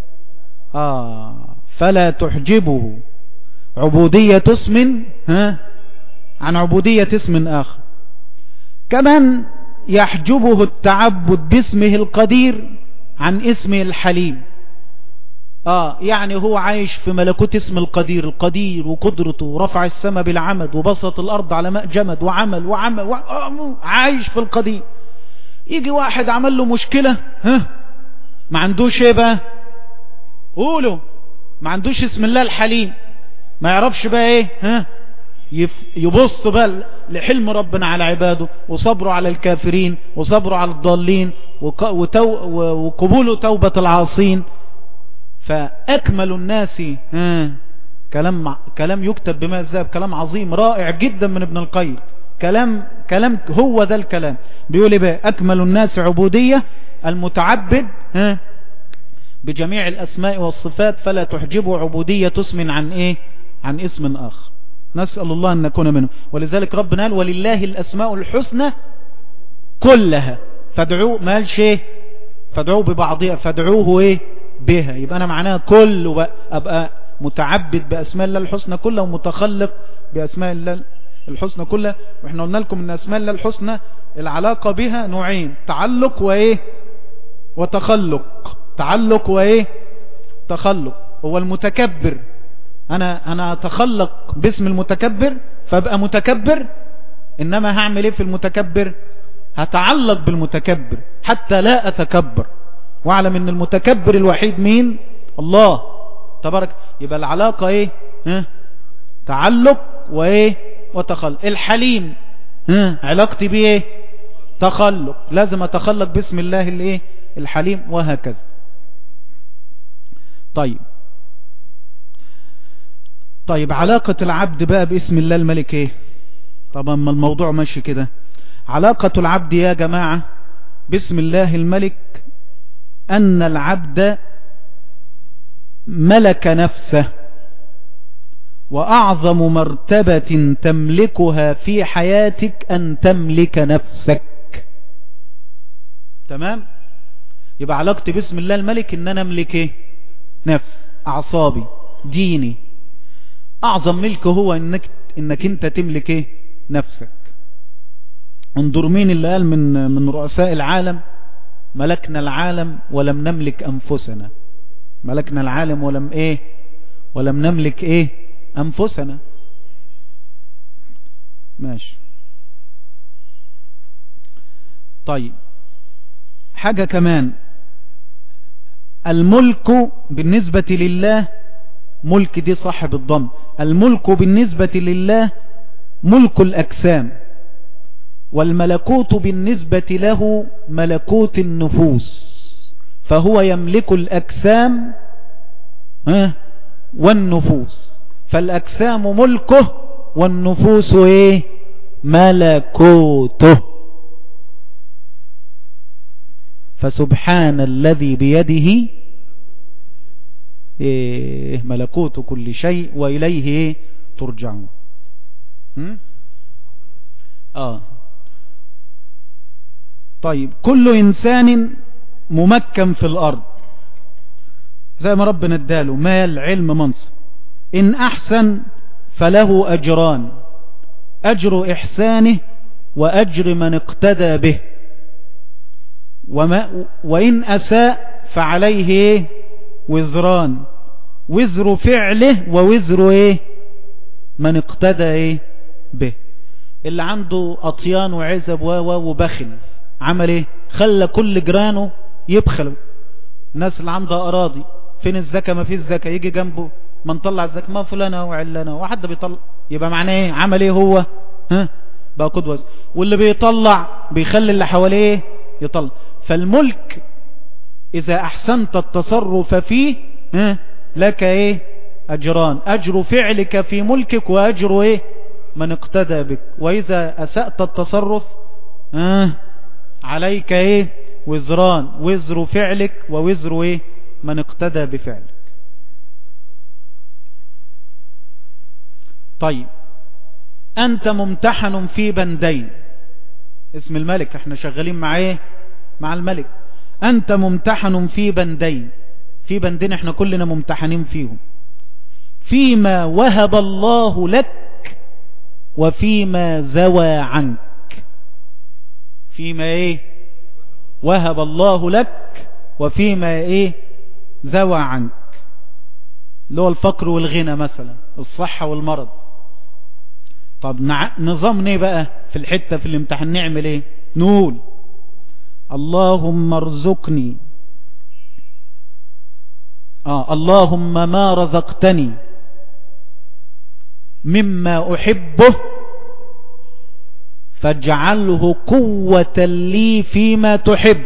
آه فلا تحجبه عبودية اسم ها عن عبودية اسم آخر كمان يحجبه التعبد باسمه القدير عن اسمه الحليم اه يعني هو عايش في ملكوت اسم القدير القدير وقدرته ورفع السماء بالعمد وبسط الارض على ماء جمد وعمل وعمل و... عايش في القدير يجي واحد عمل له مشكلة ها ما عندوش ايه بقى قولوا ما عندوش اسم الله الحليم ما يعرفش بقى ايه ها يبص بقى لحلم ربنا على عباده وصبره على الكافرين وصبره على الضالين وتو وقبوله توبة العاصين فأكمل الناس ها كلام كلام يكتب بما الذهب كلام عظيم رائع جدا من ابن القيم كلام كلام هو ده الكلام بيقول ايه بقى أكمل الناس عبودية المتعبد ها بجميع الأسماء والصفات فلا تحجبه عبودية اسم عن ايه عن اسم آخر نسأل الله أن نكون منه ولذلك ربنا قال ولله الأسماء الحسنى كلها فادعوه ما قالش ايه فادعوه ببعضها فادعوه ايه بها يبقى أنا معناها كل بقى أبقى متعبد بأسماء الله الحسنى كلها ومتخلق بأسماء الله الحسنى كلها واحنا قلنا لكم ان أسماء الله الحسنى العلاقة بها نوعين تعلق وايه وتخلق تعلق وايه تخلق هو المتكبر انا انا اتخلق باسم المتكبر فابقى متكبر انما هعمل ايه في المتكبر هتعلق بالمتكبر حتى لا اتكبر واعلم ان المتكبر الوحيد مين الله تبارك يبقى العلاقة ايه ها؟ تعلق وايه وتخلق الحليم ها؟ علاقتي بيه ايه تخلق لازم اتخلق باسم الله الايه الحليم وهكذا طيب طيب علاقة العبد بقى باسم الله الملك ايه طبعا ما الموضوع ماشي كده علاقة العبد يا جماعة باسم الله الملك أن العبد ملك نفسه وأعظم مرتبة تملكها في حياتك أن تملك نفسك تمام يبقى علاقتي باسم الله الملك ان انا املك ايه نفس اعصابي ديني اعظم ملك هو انك, إنك انت تملك ايه نفسك انظر مين اللي قال من, من رؤساء العالم ملكنا العالم ولم نملك انفسنا ملكنا العالم ولم ايه ولم نملك ايه انفسنا ماشي طيب حاجة كمان الملك بالنسبة لله ملك دي صاحب الضم الملك بالنسبة لله ملك الأجسام والملكوت بالنسبة له ملكوت النفوس فهو يملك الأجسام والنفوس فالأجسام ملكه والنفوس ايه ملكوته فسبحان الذي بيده إيه ملكوت كل شيء وإليه إيه ترجعون آه طيب كل إنسان ممكن في الأرض زي ما ربنا اداله مال علم منصب إن أحسن فله أجران أجر إحسانه وأجر من اقتدى به وما وإن أساء فعليه إيه وزران وزر فعله ووزر إيه من اقتدى إيه به اللي عنده أطيان وعزب وبخل عمل إيه خلى كل جرانه يبخلوا الناس اللي عندها أراضي فين الزكاة ما فيش زكاة يجي جنبه ما نطلع الزكاة ما فلانة وعلانة وحد بيطلع يبقى معناه ايه عمل ايه هو ها بقى قدوة واللي بيطلع بيخلي اللي حواليه يطلع فالملك اذا احسنت التصرف فيه ها لك ايه اجران اجر فعلك في ملكك واجر ايه من اقتدى بك واذا اسأت التصرف ها عليك ايه وزران وزر فعلك ووزر ايه من اقتدى بفعلك طيب أنت ممتحن في بندين اسم الملك احنا شغالين مع ايه مع الملك أنت ممتحن في بندين في بندين احنا كلنا ممتحنين فيهم فيما وهب الله لك وفيما زوى عنك فيما ايه وهب الله لك وفيما ايه زوى عنك اللي هو الفقر والغنى مثلا الصحة والمرض طب نظامنا ايه بقى في الحتة في الامتحان نعمل ايه نقول اللهم ارزقني آه اللهم ما رزقتني مما أحبه فاجعله قوة لي فيما تحب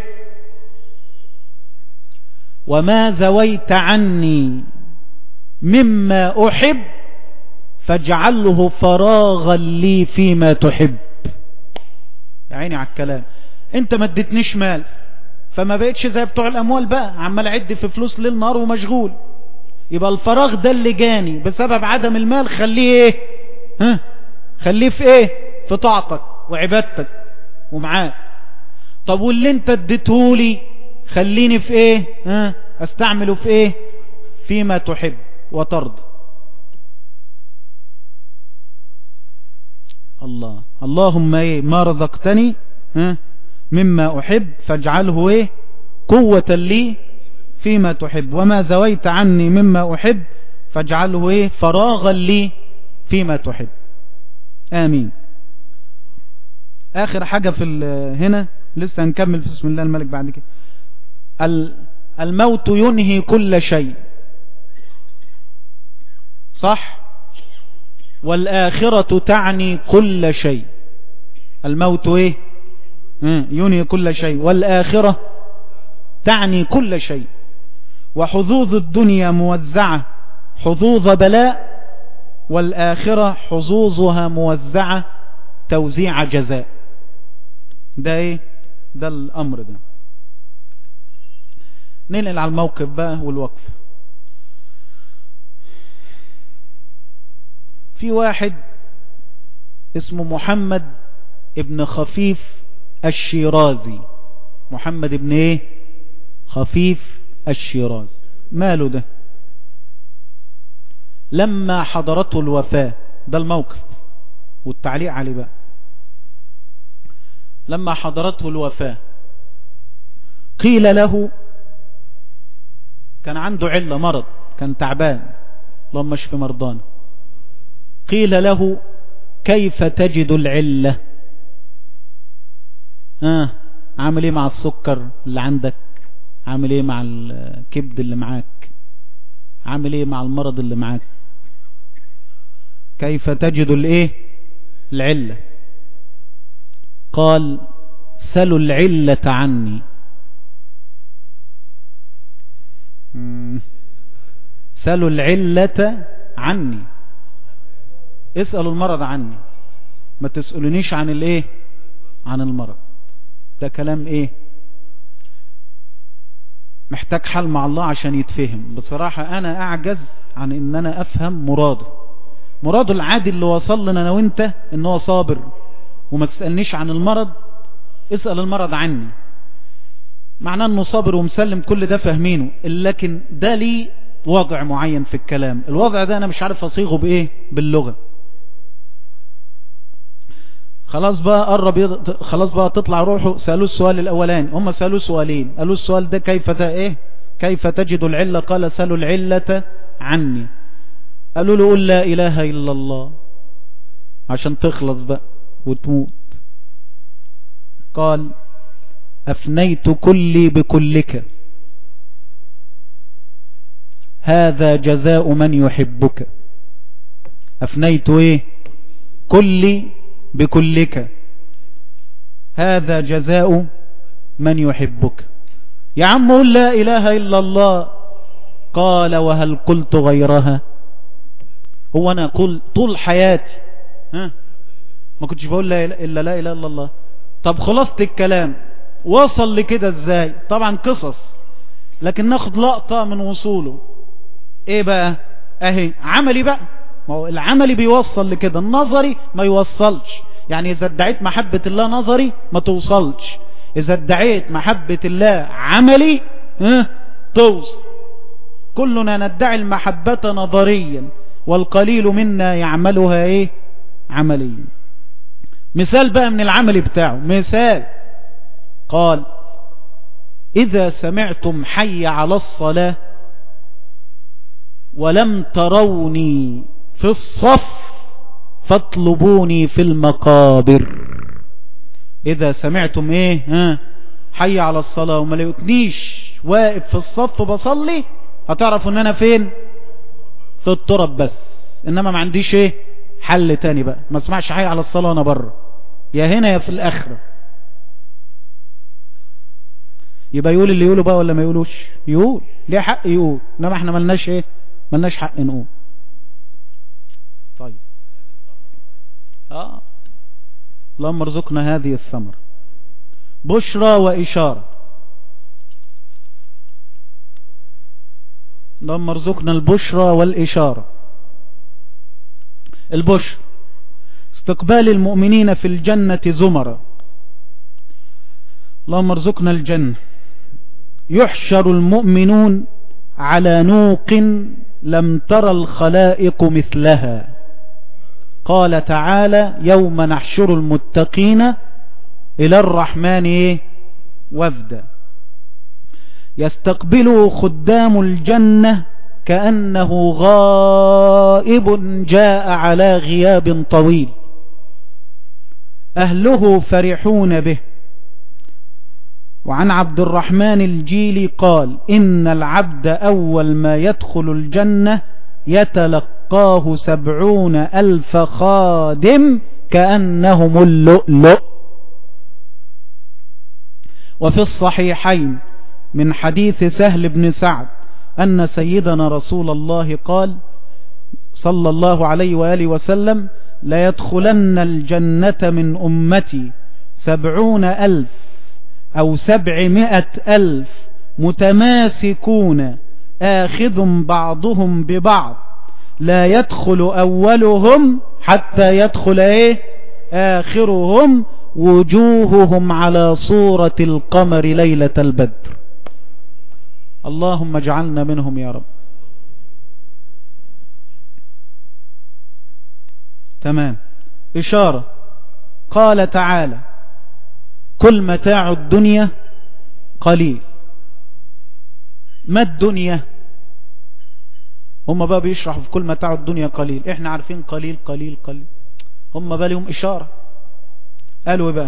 وما زويت عني مما أحب فاجعله فراغا لي فيما تحب يا عيني على الكلام انت ما اديتنيش مال فما بقتش زي بتوع الاموال بقى عمال اعد في فلوس ليل نهار ومشغول يبقى الفراغ ده اللي جاني بسبب عدم المال خليه ايه ها خليه في ايه في طاعتك وعبادتك ومعاه طب واللي انت اديتهولي خليني في ايه ها استعمله في ايه فيما تحب وترضى الله اللهم ايه ما رزقتني ها مما احب فاجعله ايه قوة لي فيما تحب وما زويت عني مما احب فاجعله ايه فراغا لي فيما تحب امين اخر حاجة في هنا لسه هنكمل في بسم الله الملك بعد كده الموت ينهي كل شيء صح والآخرة تعني كل شيء الموت ايه ينهي كل شيء والآخرة تعني كل شيء وحظوظ الدنيا موزعة حظوظ بلاء والآخرة حظوظها موزعة توزيع جزاء ده ايه ده الامر ده ننقل على الموقف بقى والوقف في واحد اسمه محمد ابن خفيف الشيرازي محمد ابن ايه خفيف الشيرازي ماله ده لما حضرته الوفاة ده الموقف والتعليق عليه بقى لما حضرته الوفاة قيل له كان عنده علة مرض كان تعبان اللهم اشف مرضانا قيل له كيف تجد العلة آه عامل ايه مع السكر اللي عندك عامل ايه مع الكبد اللي معاك عامل ايه مع المرض اللي معاك كيف تجد الايه العلة قال سلوا العلة عني سلوا العلة عني اسألوا المرض عني ما تسألونيش عن الايه عن المرض ده كلام ايه محتاج حل مع الله عشان يتفهم بصراحة انا اعجز عن ان انا افهم مراده مراده العادي اللي وصل لنا انا وانت ان هو صابر وما تسألنيش عن المرض اسأل المرض عني معناه انه صابر ومسلم كل ده فاهمينه لكن ده ليه وضع معين في الكلام الوضع ده انا مش عارف اصيغه بايه باللغة خلاص بقى قرب يض... خلاص بقى تطلع روحه سألوه السؤال الاولاني هم سألوه سؤالين قالوا السؤال ده كيف ت... ايه كيف تجد العلة قال سألوا العلة عني قالوا له قل لا اله الا الله عشان تخلص بقى وتموت قال أفنيت كلي بكلك هذا جزاء من يحبك أفنيت إيه كلي بكلك هذا جزاء من يحبك يا عم قل لا إله إلا الله قال وهل قلت غيرها هو أنا قل طول حياتي ها ما كنتش بقول لا إلا لا إله إلا الله طب خلصت الكلام وصل لكده ازاي طبعا قصص لكن ناخد لقطة من وصوله ايه بقى اهي عملي بقى ما هو العملي بيوصل لكده النظري ما يوصلش يعني اذا ادعيت محبة الله نظري ما توصلش اذا ادعيت محبة الله عملي اه توصل كلنا ندعي المحبة نظريا والقليل منا يعملها ايه عمليا مثال بقى من العمل بتاعه مثال قال إذا سمعتم حي على الصلاة ولم تروني في الصف فاطلبوني في المقابر إذا سمعتم إيه ها حي على الصلاة وما لقيتنيش واقف في الصف بصلي هتعرفوا ان انا فين في التراب بس انما ما عنديش ايه حل تاني بقى ما اسمعش حي على الصلاة وانا بره يا هنا يا في الاخره يبقى يقول اللي يقوله بقى ولا ما يقولوش يقول ليه حق يقول انما احنا ملناش ايه ملناش حق نقول طيب اه اللهم ارزقنا هذه الثمر بشرى وإشارة اللهم ارزقنا البشرى والإشارة البشر استقبال المؤمنين في الجنة زمرا اللهم ارزقنا الجنة يحشر المؤمنون على نوق لم تر الخلائق مثلها قال تعالى يوم نحشر المتقين إلى الرحمن إيه؟ وفدا يستقبله خدام الجنة كأنه غائب جاء على غياب طويل أهله فرحون به وعن عبد الرحمن الجيلي قال إن العبد أول ما يدخل الجنة يتلقاه سبعون ألف خادم كأنهم اللؤلؤ وفي الصحيحين من حديث سهل بن سعد أن سيدنا رسول الله قال صلى الله عليه وآله وسلم ليدخلن الجنة من أمتي سبعون ألف أو سبعمائة ألف متماسكون آخذ بعضهم ببعض لا يدخل أولهم حتى يدخل إيه آخرهم وجوههم على صورة القمر ليلة البدر اللهم اجعلنا منهم يا رب تمام إشارة قال تعالى كل متاع الدنيا قليل ما الدنيا هم بقى بيشرحوا في كل متاع الدنيا قليل احنا عارفين قليل قليل قليل هم بقى لهم إشارة قالوا ايه بقى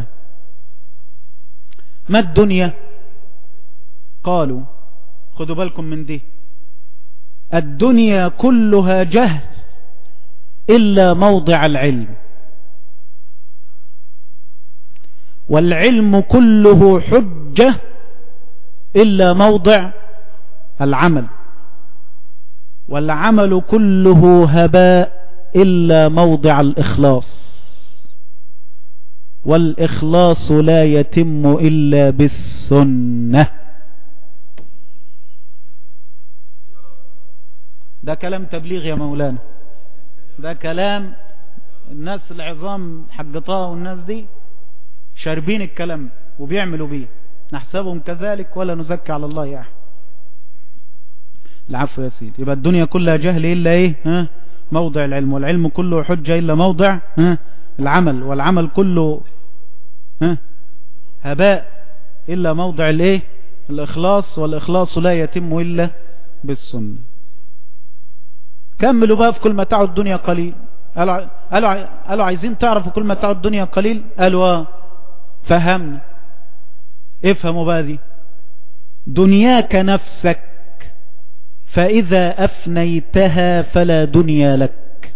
ما الدنيا قالوا خدوا بالكم من دي الدنيا كلها جهل إلا موضع العلم والعلم كله حجة إلا موضع العمل والعمل كله هباء إلا موضع الإخلاص والإخلاص لا يتم إلا بالسنة ده كلام تبليغ يا مولانا ده كلام الناس العظام حق طه والناس دي شاربين الكلام وبيعملوا بيه نحسبهم كذلك ولا نزكي على الله يا أحد العفو يا سيدي يبقى الدنيا كلها جهل إلا إيه ها موضع العلم والعلم كله حجة إلا موضع ها العمل والعمل كله ها هباء إلا موضع الإيه الإخلاص والإخلاص لا يتم إلا بالسنة كملوا بقى في كل متاع الدنيا قليل قالوا, قالوا, قالوا عايزين تعرفوا كل متاع الدنيا قليل قالوا اه فهمنا افهموا بقى دي دنياك نفسك فإذا أفنيتها فلا دنيا لك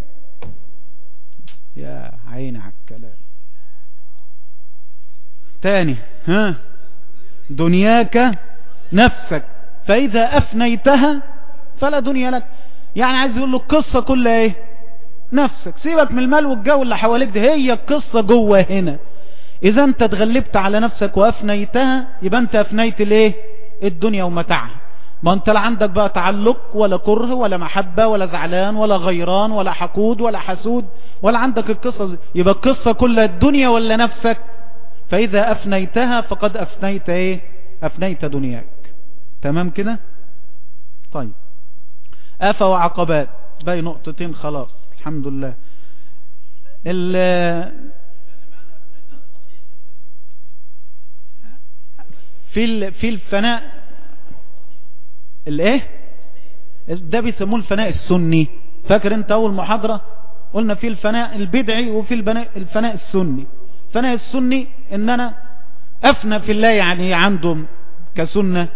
يا عيني على الكلام تاني ها دنياك نفسك فإذا أفنيتها فلا دنيا لك يعني عايز يقول له القصة كلها ايه نفسك سيبك من المال والجو اللي حواليك ده هي القصة جوه هنا اذا انت اتغلبت على نفسك وافنيتها يبقى انت افنيت الايه الدنيا ومتاعها ما انت لا عندك بقى تعلق ولا كره ولا محبة ولا زعلان ولا غيران ولا حقود ولا حسود ولا عندك القصة يبقى القصة كلها الدنيا ولا نفسك فاذا افنيتها فقد افنيت ايه افنيت دنياك تمام كده طيب آفة وعقبات باقي نقطتين خلاص الحمد لله في في الفناء الايه ده بيسموه الفناء السني فاكر انت اول محاضرة قلنا في الفناء البدعي وفي الفناء السني الفناء السني ان انا افنى في الله يعني عندهم كسنة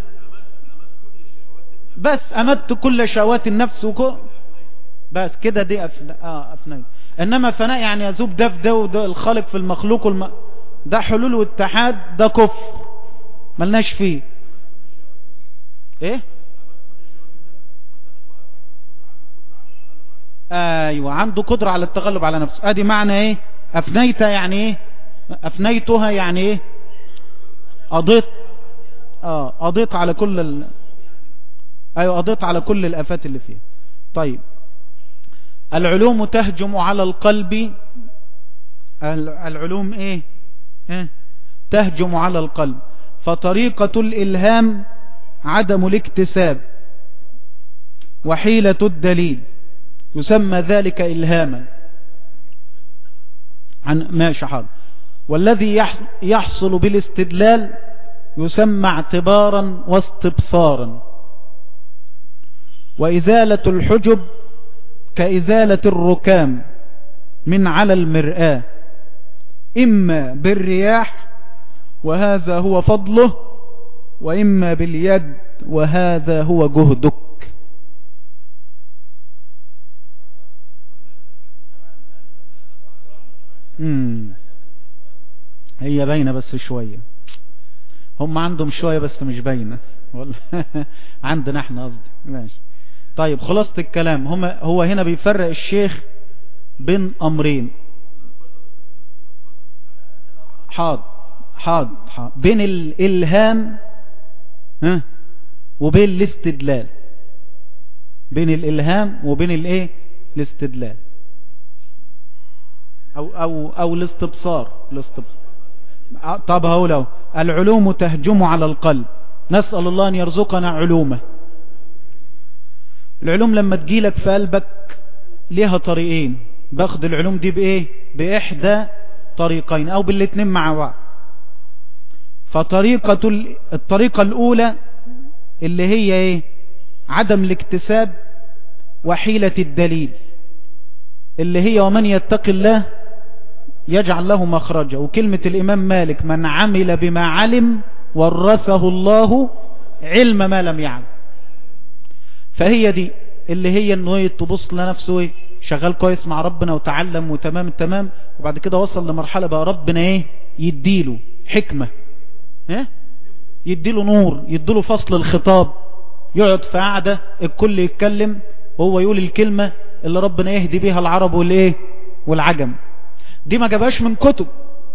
بس امدت كل شهوات النفس وكو بس كده دي أفنا... اه افنيت انما فناء يعني يذوب ده في ده وده الخالق في المخلوق والم... ده حلول واتحاد ده كفر ملناش فيه ايه ايوه عنده قدرة على التغلب على نفسه ادي معنى ايه افنيت يعني ايه افنيتها يعني ايه قضيت اه قضيت على كل ال... ايوه قضيت على كل الافات اللي فيها طيب العلوم تهجم على القلب العلوم ايه, إيه؟ تهجم على القلب فطريقة الالهام عدم الاكتساب وحيلة الدليل يسمى ذلك الهاما عن ماشي حاضر والذي يحصل بالاستدلال يسمى اعتبارا واستبصارا وإزالة الحجب كإزالة الركام من على المرآة إما بالرياح وهذا هو فضله وإما باليد وهذا هو جهدك مم. هي باينة بس شوية هم عندهم شوية بس مش باينة والله عندنا احنا قصدي ماشي طيب خلاصة الكلام هم هو هنا بيفرق الشيخ بين امرين حاضر حاضر حاضر بين الالهام ها وبين الاستدلال بين الالهام وبين الايه الاستدلال او او او الاستبصار الاستبصار طب هقول العلوم تهجم على القلب نسأل الله ان يرزقنا علومه العلوم لما تجيلك في قلبك ليها طريقين باخد العلوم دي بايه باحدى طريقين او بالاتنين مع بعض فطريقة ال- الطريقة الاولى اللي هي ايه عدم الاكتساب وحيلة الدليل اللي هي ومن يتق الله يجعل له مخرجا وكلمة الامام مالك من عمل بما علم ورثه الله علم ما لم يعلم فهي دي اللي هي انه ايه تبص لنفسه ايه شغال كويس مع ربنا وتعلم وتمام التمام وبعد كده وصل لمرحلة بقى ربنا ايه يديله حكمة ايه يديله نور يديله فصل الخطاب يقعد في قعدة الكل يتكلم وهو يقول الكلمة اللي ربنا يهدي بيها العرب والايه والعجم دي ما جابهاش من كتب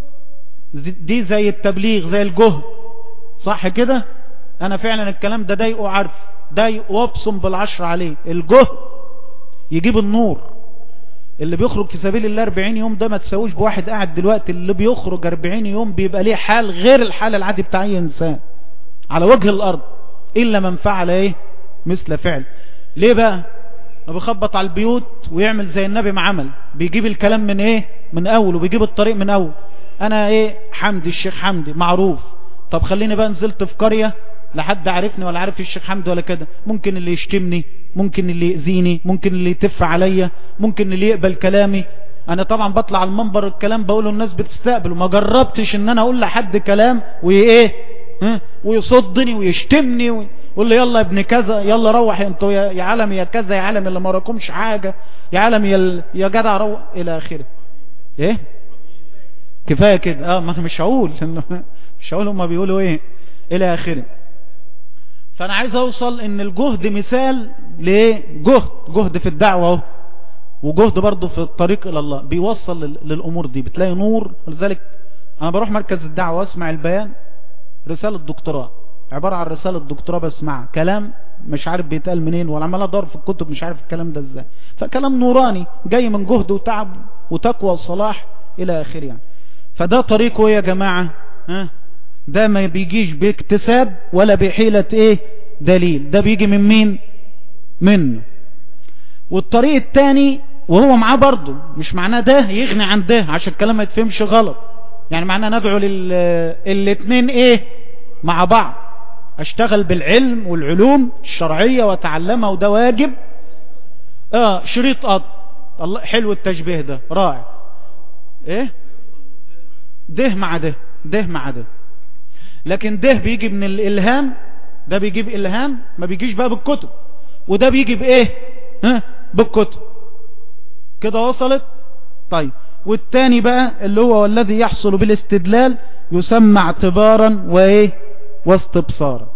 دي زي التبليغ زي الجهد صح كده انا فعلا الكلام ده ضايقه عارف ضايق وابصم بالعشر عليه الجهد يجيب النور اللي بيخرج في سبيل الله 40 يوم ده ما تساويش بواحد قاعد دلوقتي اللي بيخرج 40 يوم بيبقى ليه حال غير الحال العادي بتاع اي انسان على وجه الارض الا من فعل ايه مثل فعل ليه بقى ما بيخبط على البيوت ويعمل زي النبي ما عمل بيجيب الكلام من ايه من اول وبيجيب الطريق من اول انا ايه حمدي الشيخ حمدي معروف طب خليني بقى نزلت في قرية لحد عارفني ولا عارف الشيخ حمدي ولا كده ممكن اللي يشتمني ممكن اللي يأذيني ممكن اللي يتف عليا ممكن اللي يقبل كلامي انا طبعا بطلع على المنبر الكلام بقوله الناس بتستقبل وما جربتش ان انا اقول لحد كلام وايه ها؟ ويصدني ويشتمني ويقول لي يلا يا ابن كذا يلا روح انتوا يا يا عالم يا كذا يا عالم اللي ما وراكمش حاجه يا عالم يا ال- يا جدع روح الى اخره ايه كفايه كده اه ما أنا مش هقول إنه- مش هقول هما بيقولوا ايه الى اخره فانا عايز اوصل ان الجهد مثال ليه جهد جهد في الدعوه اهو وجهد برضه في الطريق الى الله بيوصل لل- للامور دي بتلاقي نور لذلك انا بروح مركز الدعوه واسمع البيان رساله دكتوراه عباره عن رساله دكتوراه بسمعها كلام مش عارف بيتقال منين ولا عمال ادور في الكتب مش عارف الكلام ده ازاي فكلام نوراني جاي من جهد وتعب وتقوى وصلاح الى اخره يعني فده طريقه ايه يا جماعه ها ده ما بيجيش باكتساب ولا بحيلة ايه دليل ده بيجي من مين منه والطريق التاني وهو معاه برضه مش معناه ده يغني عن ده عشان الكلام ما يتفهمش غلط يعني معناه ندعو لل الاتنين ايه مع بعض اشتغل بالعلم والعلوم الشرعية واتعلمها وده واجب اه شريط قط الله حلو التشبيه ده رائع ايه ده مع ده ده مع ده لكن ده بيجي من الالهام ده بيجيب الهام ما بيجيش بقى بالكتب وده بيجي بايه ها بالكتب كده وصلت طيب والتاني بقى اللي هو والذي يحصل بالاستدلال يسمى اعتبارا وايه واستبصارا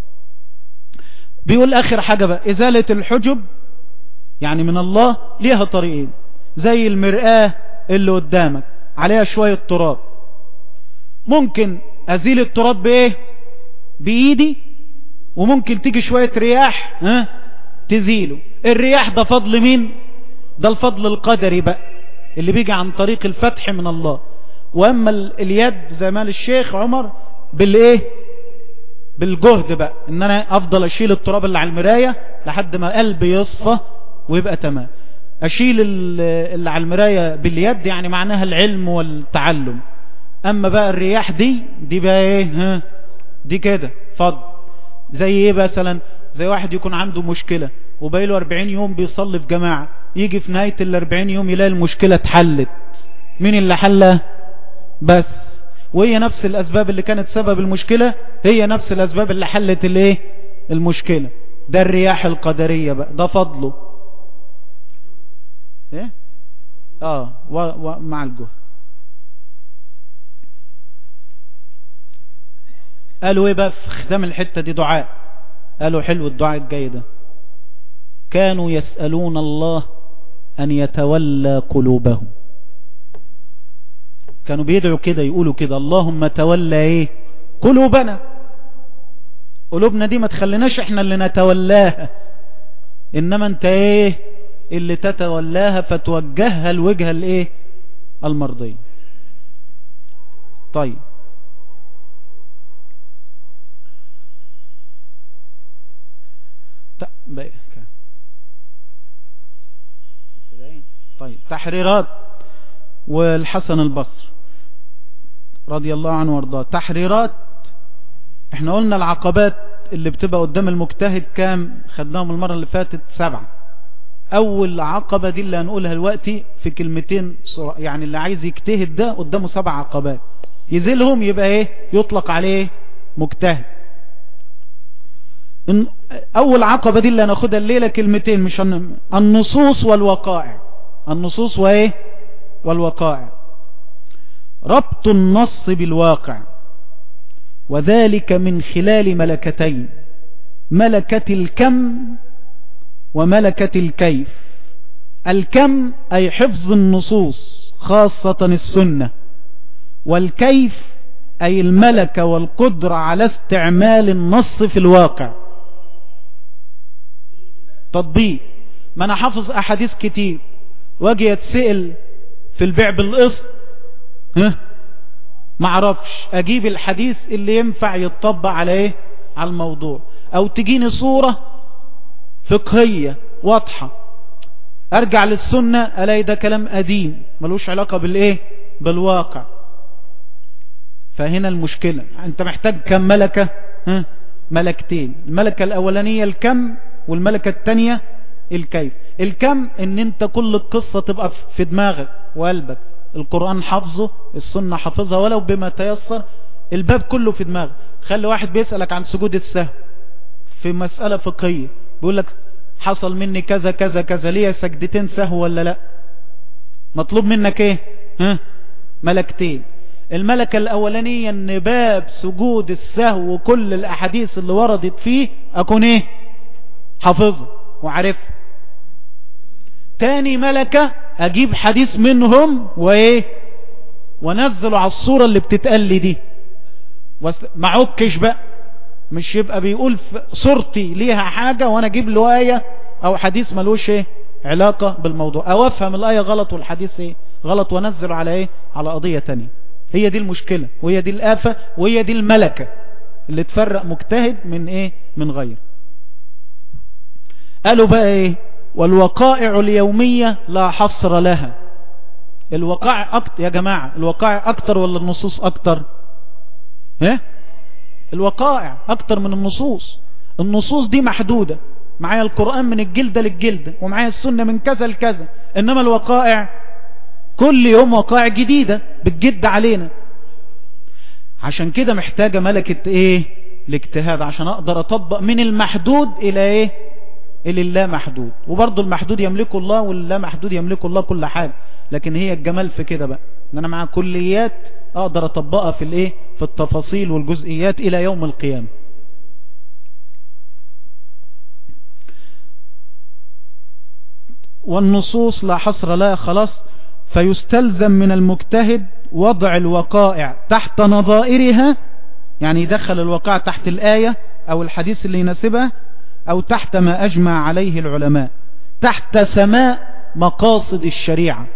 بيقول اخر حاجة بقى ازالة الحجب يعني من الله ليها طريقين زي المرآة اللي قدامك عليها شوية تراب ممكن ازيل التراب بايه بايدي وممكن تيجي شوية رياح ها تزيله الرياح ده فضل مين ده الفضل القدري بقى اللي بيجي عن طريق الفتح من الله واما ال- اليد زي ما قال الشيخ عمر بالايه بالجهد بقى ان انا افضل اشيل التراب اللي على المراية لحد ما قلبي يصفى ويبقى تمام اشيل ال- اللي على المراية باليد يعني معناها العلم والتعلم اما بقى الرياح دي دي بقى ايه ها دي كده فضل زي ايه مثلا زي واحد يكون عنده مشكلة وباقيله 40 يوم بيصلي في جماعة يجي في نهاية ال 40 يوم يلاقي المشكلة اتحلت مين اللي حلها بس وهي نفس الاسباب اللي كانت سبب المشكلة هي نفس الاسباب اللي حلت الايه المشكلة ده الرياح القدرية بقى ده فضله ايه اه و و مع الجهد قالوا ايه بقى في ختام الحتة دي دعاء قالوا حلو الدعاء الجاي ده كانوا يسألون الله أن يتولى قلوبهم كانوا بيدعوا كده يقولوا كده اللهم تولى ايه قلوبنا قلوبنا دي ما تخليناش احنا اللي نتولاها انما انت ايه اللي تتولاها فتوجهها الوجهة الايه المرضية طيب ت- بقى كام؟ ابتدائي؟ طيب تحريرات والحسن البصري رضي الله عنه وارضاه تحريرات احنا قلنا العقبات اللي بتبقى قدام المجتهد كام خدناهم المرة اللي فاتت سبعة اول عقبة دي اللي هنقولها دلوقتي في كلمتين يعني اللي عايز يجتهد ده قدامه سبع عقبات يزيلهم يبقى ايه يطلق عليه مجتهد اول عقبة دي اللي هناخدها الليلة كلمتين مش النصوص والوقائع النصوص وايه والوقائع ربط النص بالواقع وذلك من خلال ملكتين ملكة الكم وملكة الكيف الكم أي حفظ النصوص خاصة السنة والكيف أي الملكة والقدرة على استعمال النص في الواقع تطبيق ما أنا حافظ أحاديث كتير واجي يتسئل في البيع بالقسط ها معرفش اجيب الحديث اللي ينفع يتطبق على ايه على الموضوع او تجيني صورة فقهية واضحة ارجع للسنة الاقي ده كلام قديم ملوش علاقة بالايه بالواقع فهنا المشكلة انت محتاج كم ملكة ها ملكتين الملكة الاولانية الكم والملكة التانية الكيف الكم ان انت كل القصة تبقى في دماغك وقلبك القرآن حفظه السنة حفظها ولو بما تيسر الباب كله في دماغك خلي واحد بيسألك عن سجود السهو في مسألة فقهية بيقول لك حصل مني كذا كذا كذا ليه سجدتين سهو ولا لا مطلوب منك ايه ها ملكتين الملكة الاولانية ان باب سجود السهو وكل الاحاديث اللي وردت فيه اكون ايه حافظه وعارفه تاني ملكة اجيب حديث منهم وايه ونزله على الصورة اللي بتتقال لي دي ما عكش بقى مش يبقى بيقول صورتي ليها حاجة وانا اجيب له آية او حديث ملوش ايه علاقة بالموضوع او افهم الآية غلط والحديث ايه غلط ونزله على ايه على قضية تانية هي دي المشكلة وهي دي الآفة وهي دي الملكة اللي تفرق مجتهد من ايه من غير قالوا بقى ايه والوقائع اليومية لا حصر لها الوقائع اكتر يا جماعة الوقائع اكتر ولا النصوص اكتر ايه الوقائع اكتر من النصوص النصوص دي محدودة معايا القرآن من الجلدة للجلدة ومعايا السنة من كذا لكذا انما الوقائع كل يوم وقائع جديدة بتجد علينا عشان كده محتاجة ملكة ايه الاجتهاد عشان اقدر اطبق من المحدود الى ايه الى اللا محدود وبرضه المحدود يملكه الله واللا محدود يملكه الله كل حاجة لكن هي الجمال في كده بقى ان انا مع كليات اقدر اطبقها في الايه في التفاصيل والجزئيات الى يوم القيامة والنصوص لا حصر لها خلاص فيستلزم من المجتهد وضع الوقائع تحت نظائرها يعني يدخل الوقائع تحت الآية أو الحديث اللي يناسبها أو تحت ما أجمع عليه العلماء تحت سماء مقاصد الشريعة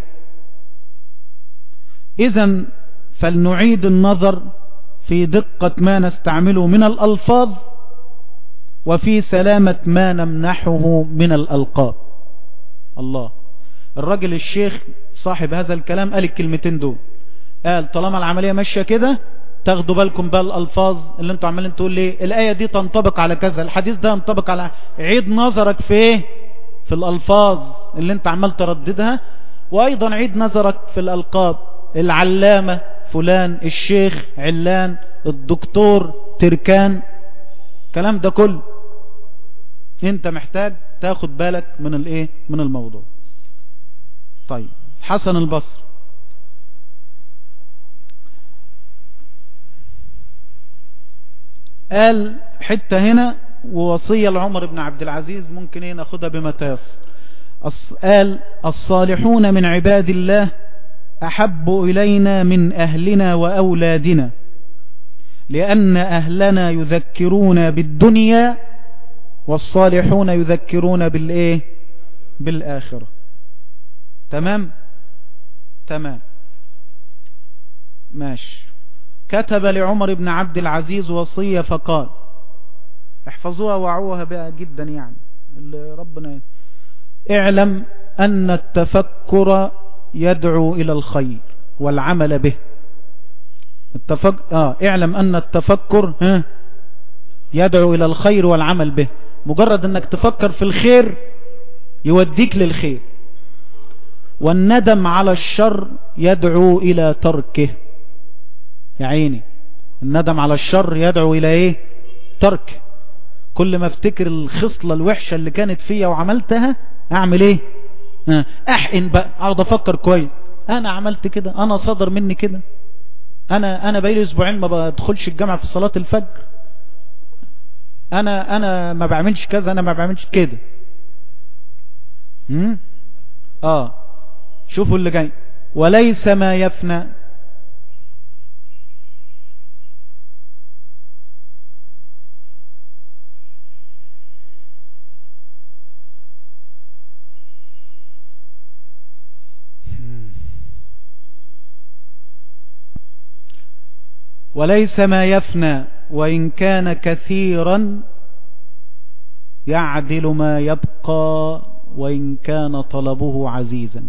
إذا فلنعيد النظر في دقة ما نستعمله من الألفاظ وفي سلامة ما نمنحه من الألقاب الله الرجل الشيخ صاحب هذا الكلام قال الكلمتين دول قال طالما العملية ماشية كده تاخدوا بالكم بقى الألفاظ اللي انتوا عمالين تقول ليه الآية دي تنطبق على كذا الحديث ده ينطبق على عيد نظرك في ايه في الألفاظ اللي انت عمال ترددها وأيضا عيد نظرك في الألقاب العلامة فلان الشيخ علان الدكتور تركان كلام ده كله انت محتاج تاخد بالك من الايه من الموضوع طيب حسن البصر قال حتة هنا ووصية لعمر بن عبد العزيز ممكن ايه ناخدها بما تيسر قال الصالحون من عباد الله أحب إلينا من أهلنا وأولادنا لأن أهلنا يذكرون بالدنيا والصالحون يذكرون بالإيه بالآخرة تمام تمام ماشي كتب لعمر بن عبد العزيز وصية فقال احفظوها وعوها بقى جدا يعني اللي ربنا اعلم أن التفكر يدعو إلى الخير والعمل به التفك... آه اعلم أن التفكر ها يدعو إلى الخير والعمل به مجرد أنك تفكر في الخير يوديك للخير والندم على الشر يدعو إلى تركه يا عيني الندم على الشر يدعو إلى إيه ترك كل ما افتكر الخصلة الوحشة اللي كانت فيا وعملتها اعمل ايه احقن بقى اقعد افكر كويس انا عملت كده انا صدر مني كده انا انا بقالي اسبوعين ما بدخلش الجامعة في صلاة الفجر انا انا ما بعملش كذا انا ما بعملش كده امم اه شوفوا اللي جاي وليس ما يفنى وليس ما يفنى وإن كان كثيرا يعدل ما يبقى وإن كان طلبه عزيزا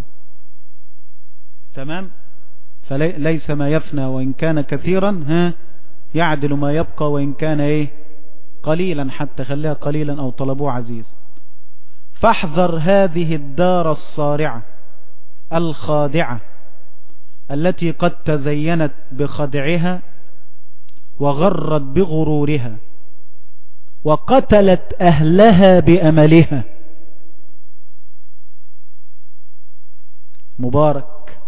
تمام فليس ما يفنى وإن كان كثيرا ها يعدل ما يبقى وإن كان إيه قليلا حتى خليها قليلا أو طلبه عزيز فاحذر هذه الدار الصارعة الخادعة التي قد تزينت بخدعها وغرت بغرورها وقتلت أهلها بأملها مبارك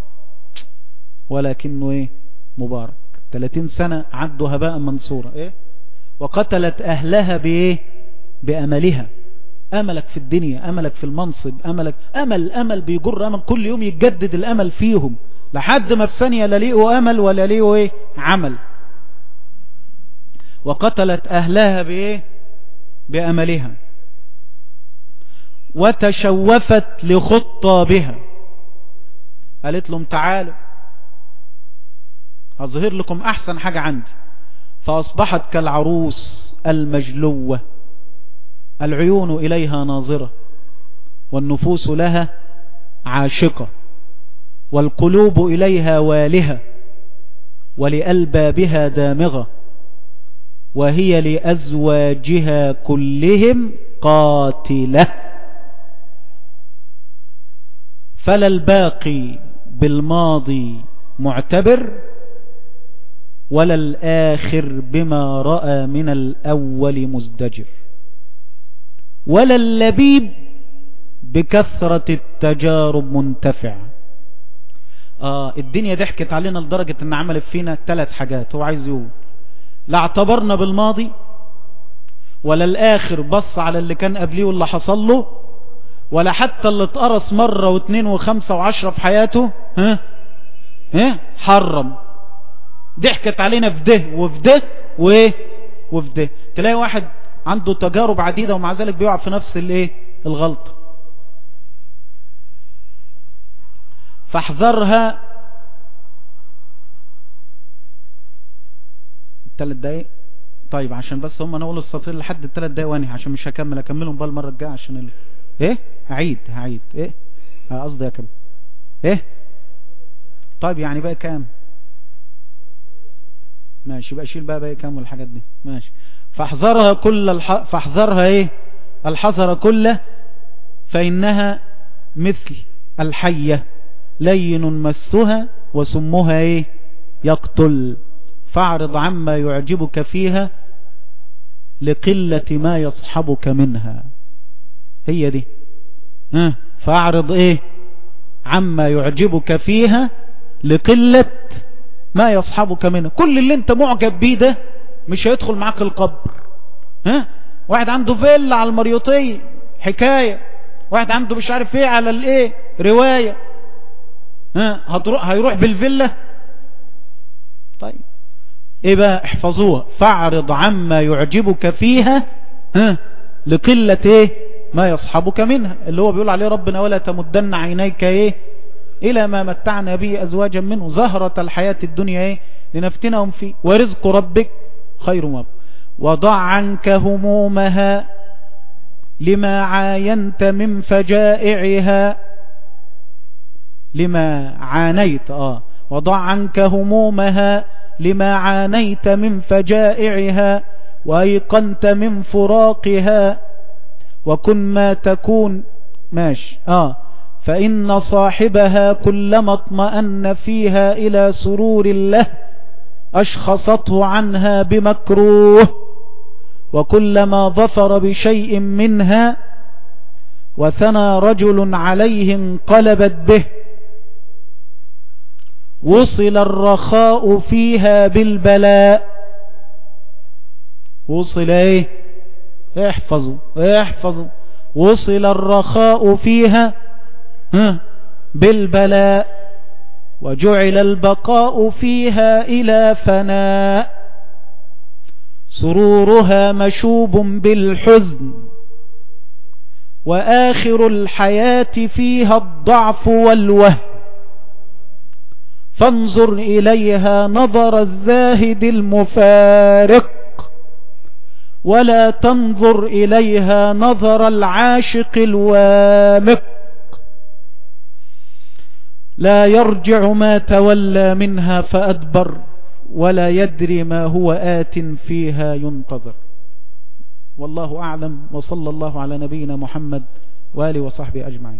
ولكنه ايه مبارك 30 سنة عدوا هباء منصورا ايه وقتلت أهلها بايه بأملها أملك في الدنيا أملك في المنصب أملك أمل أمل بيجر أمل كل يوم يتجدد الأمل فيهم لحد ما في ثانية لا ليه أمل ولا ليه ايه عمل وقتلت أهلها بإيه بأملها وتشوفت لخطابها قالت لهم تعالوا أظهر لكم أحسن حاجة عندي فأصبحت كالعروس المجلوة العيون إليها ناظرة والنفوس لها عاشقة والقلوب إليها والهة ولألبابها دامغة وهي لأزواجها كلهم قاتلة فلا الباقي بالماضي معتبر ولا الآخر بما رأى من الأول مزدجر ولا اللبيب بكثرة التجارب منتفع آه الدنيا ضحكت علينا لدرجة ان عملت فينا ثلاث حاجات هو عايز يقول لا اعتبرنا بالماضي ولا الاخر بص على اللي كان قبليه واللي حصل له ولا حتى اللي اتقرص مرة واثنين وخمسة وعشرة في حياته ها ها حرم ضحكت علينا في ده وفي ده وايه وفي ده تلاقي واحد عنده تجارب عديدة ومع ذلك بيقع في نفس الايه الغلطة فاحذرها الثلاث دقايق طيب عشان بس هم نقول السطير لحد الثلاث دقايق وانهي عشان مش هكمل اكملهم بقى المره الجايه عشان ال... ايه هعيد هعيد ايه قصدي اكمل ايه طيب يعني بقى كام ماشي بقى شيل بقى بقى كام والحاجات دي ماشي فاحذرها كل الح... فاحذرها ايه الحذر كله فانها مثل الحية لين مسها وسمها ايه يقتل فاعرض عما يعجبك فيها لقلة ما يصحبك منها هي دي ها فاعرض ايه عما يعجبك فيها لقلة ما يصحبك منها كل اللي انت معجب بيه ده مش هيدخل معاك القبر ها واحد عنده فيلا على المريوطية حكاية واحد عنده مش عارف ايه على الايه رواية ها هتروح هيروح بالفيلا طيب ايه بقى احفظوها فاعرض عما يعجبك فيها ها لقلة ايه ما يصحبك منها اللي هو بيقول عليه ربنا ولا تمدن عينيك ايه الى ما متعنا به ازواجا منه زهرة الحياة الدنيا ايه لنفتنهم فيه ورزق ربك خير ما وضع عنك همومها لما عاينت من فجائعها لما عانيت آه وضع عنك همومها لما عانيت من فجائعها وأيقنت من فراقها وكن ما تكون ماشي آه فإن صاحبها كلما اطمأن فيها إلى سرور له أشخصته عنها بمكروه وكلما ظفر بشيء منها وثنى رجل عليه انقلبت به وصل الرخاء فيها بالبلاء وصل ايه احفظوا احفظوا وصل الرخاء فيها ها بالبلاء وجعل البقاء فيها إلى فناء سرورها مشوب بالحزن وآخر الحياة فيها الضعف والوهن فانظر إليها نظر الزاهد المفارق ولا تنظر إليها نظر العاشق الوامق لا يرجع ما تولى منها فأدبر ولا يدري ما هو آت فيها ينتظر والله أعلم وصلى الله على نبينا محمد وآله وصحبه أجمعين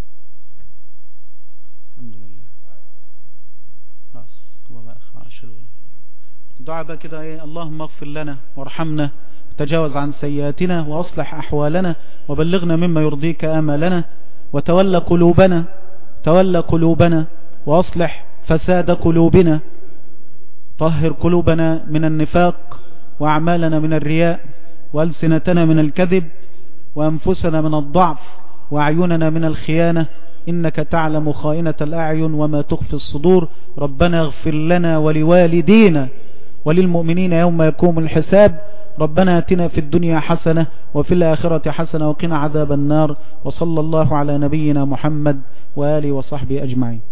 الحمد لله خلاص وما دعا بقى كده ايه اللهم اغفر لنا وارحمنا وتجاوز عن سيئاتنا واصلح احوالنا وبلغنا مما يرضيك امالنا وتولى قلوبنا تولى قلوبنا واصلح فساد قلوبنا طهر قلوبنا من النفاق واعمالنا من الرياء والسنتنا من الكذب وانفسنا من الضعف واعيننا من الخيانة إنك تعلم خائنة الأعين وما تخفي الصدور ربنا اغفر لنا ولوالدينا وللمؤمنين يوم يقوم الحساب ربنا اتنا في الدنيا حسنة وفي الآخرة حسنة وقنا عذاب النار وصلى الله على نبينا محمد وآله وصحبه أجمعين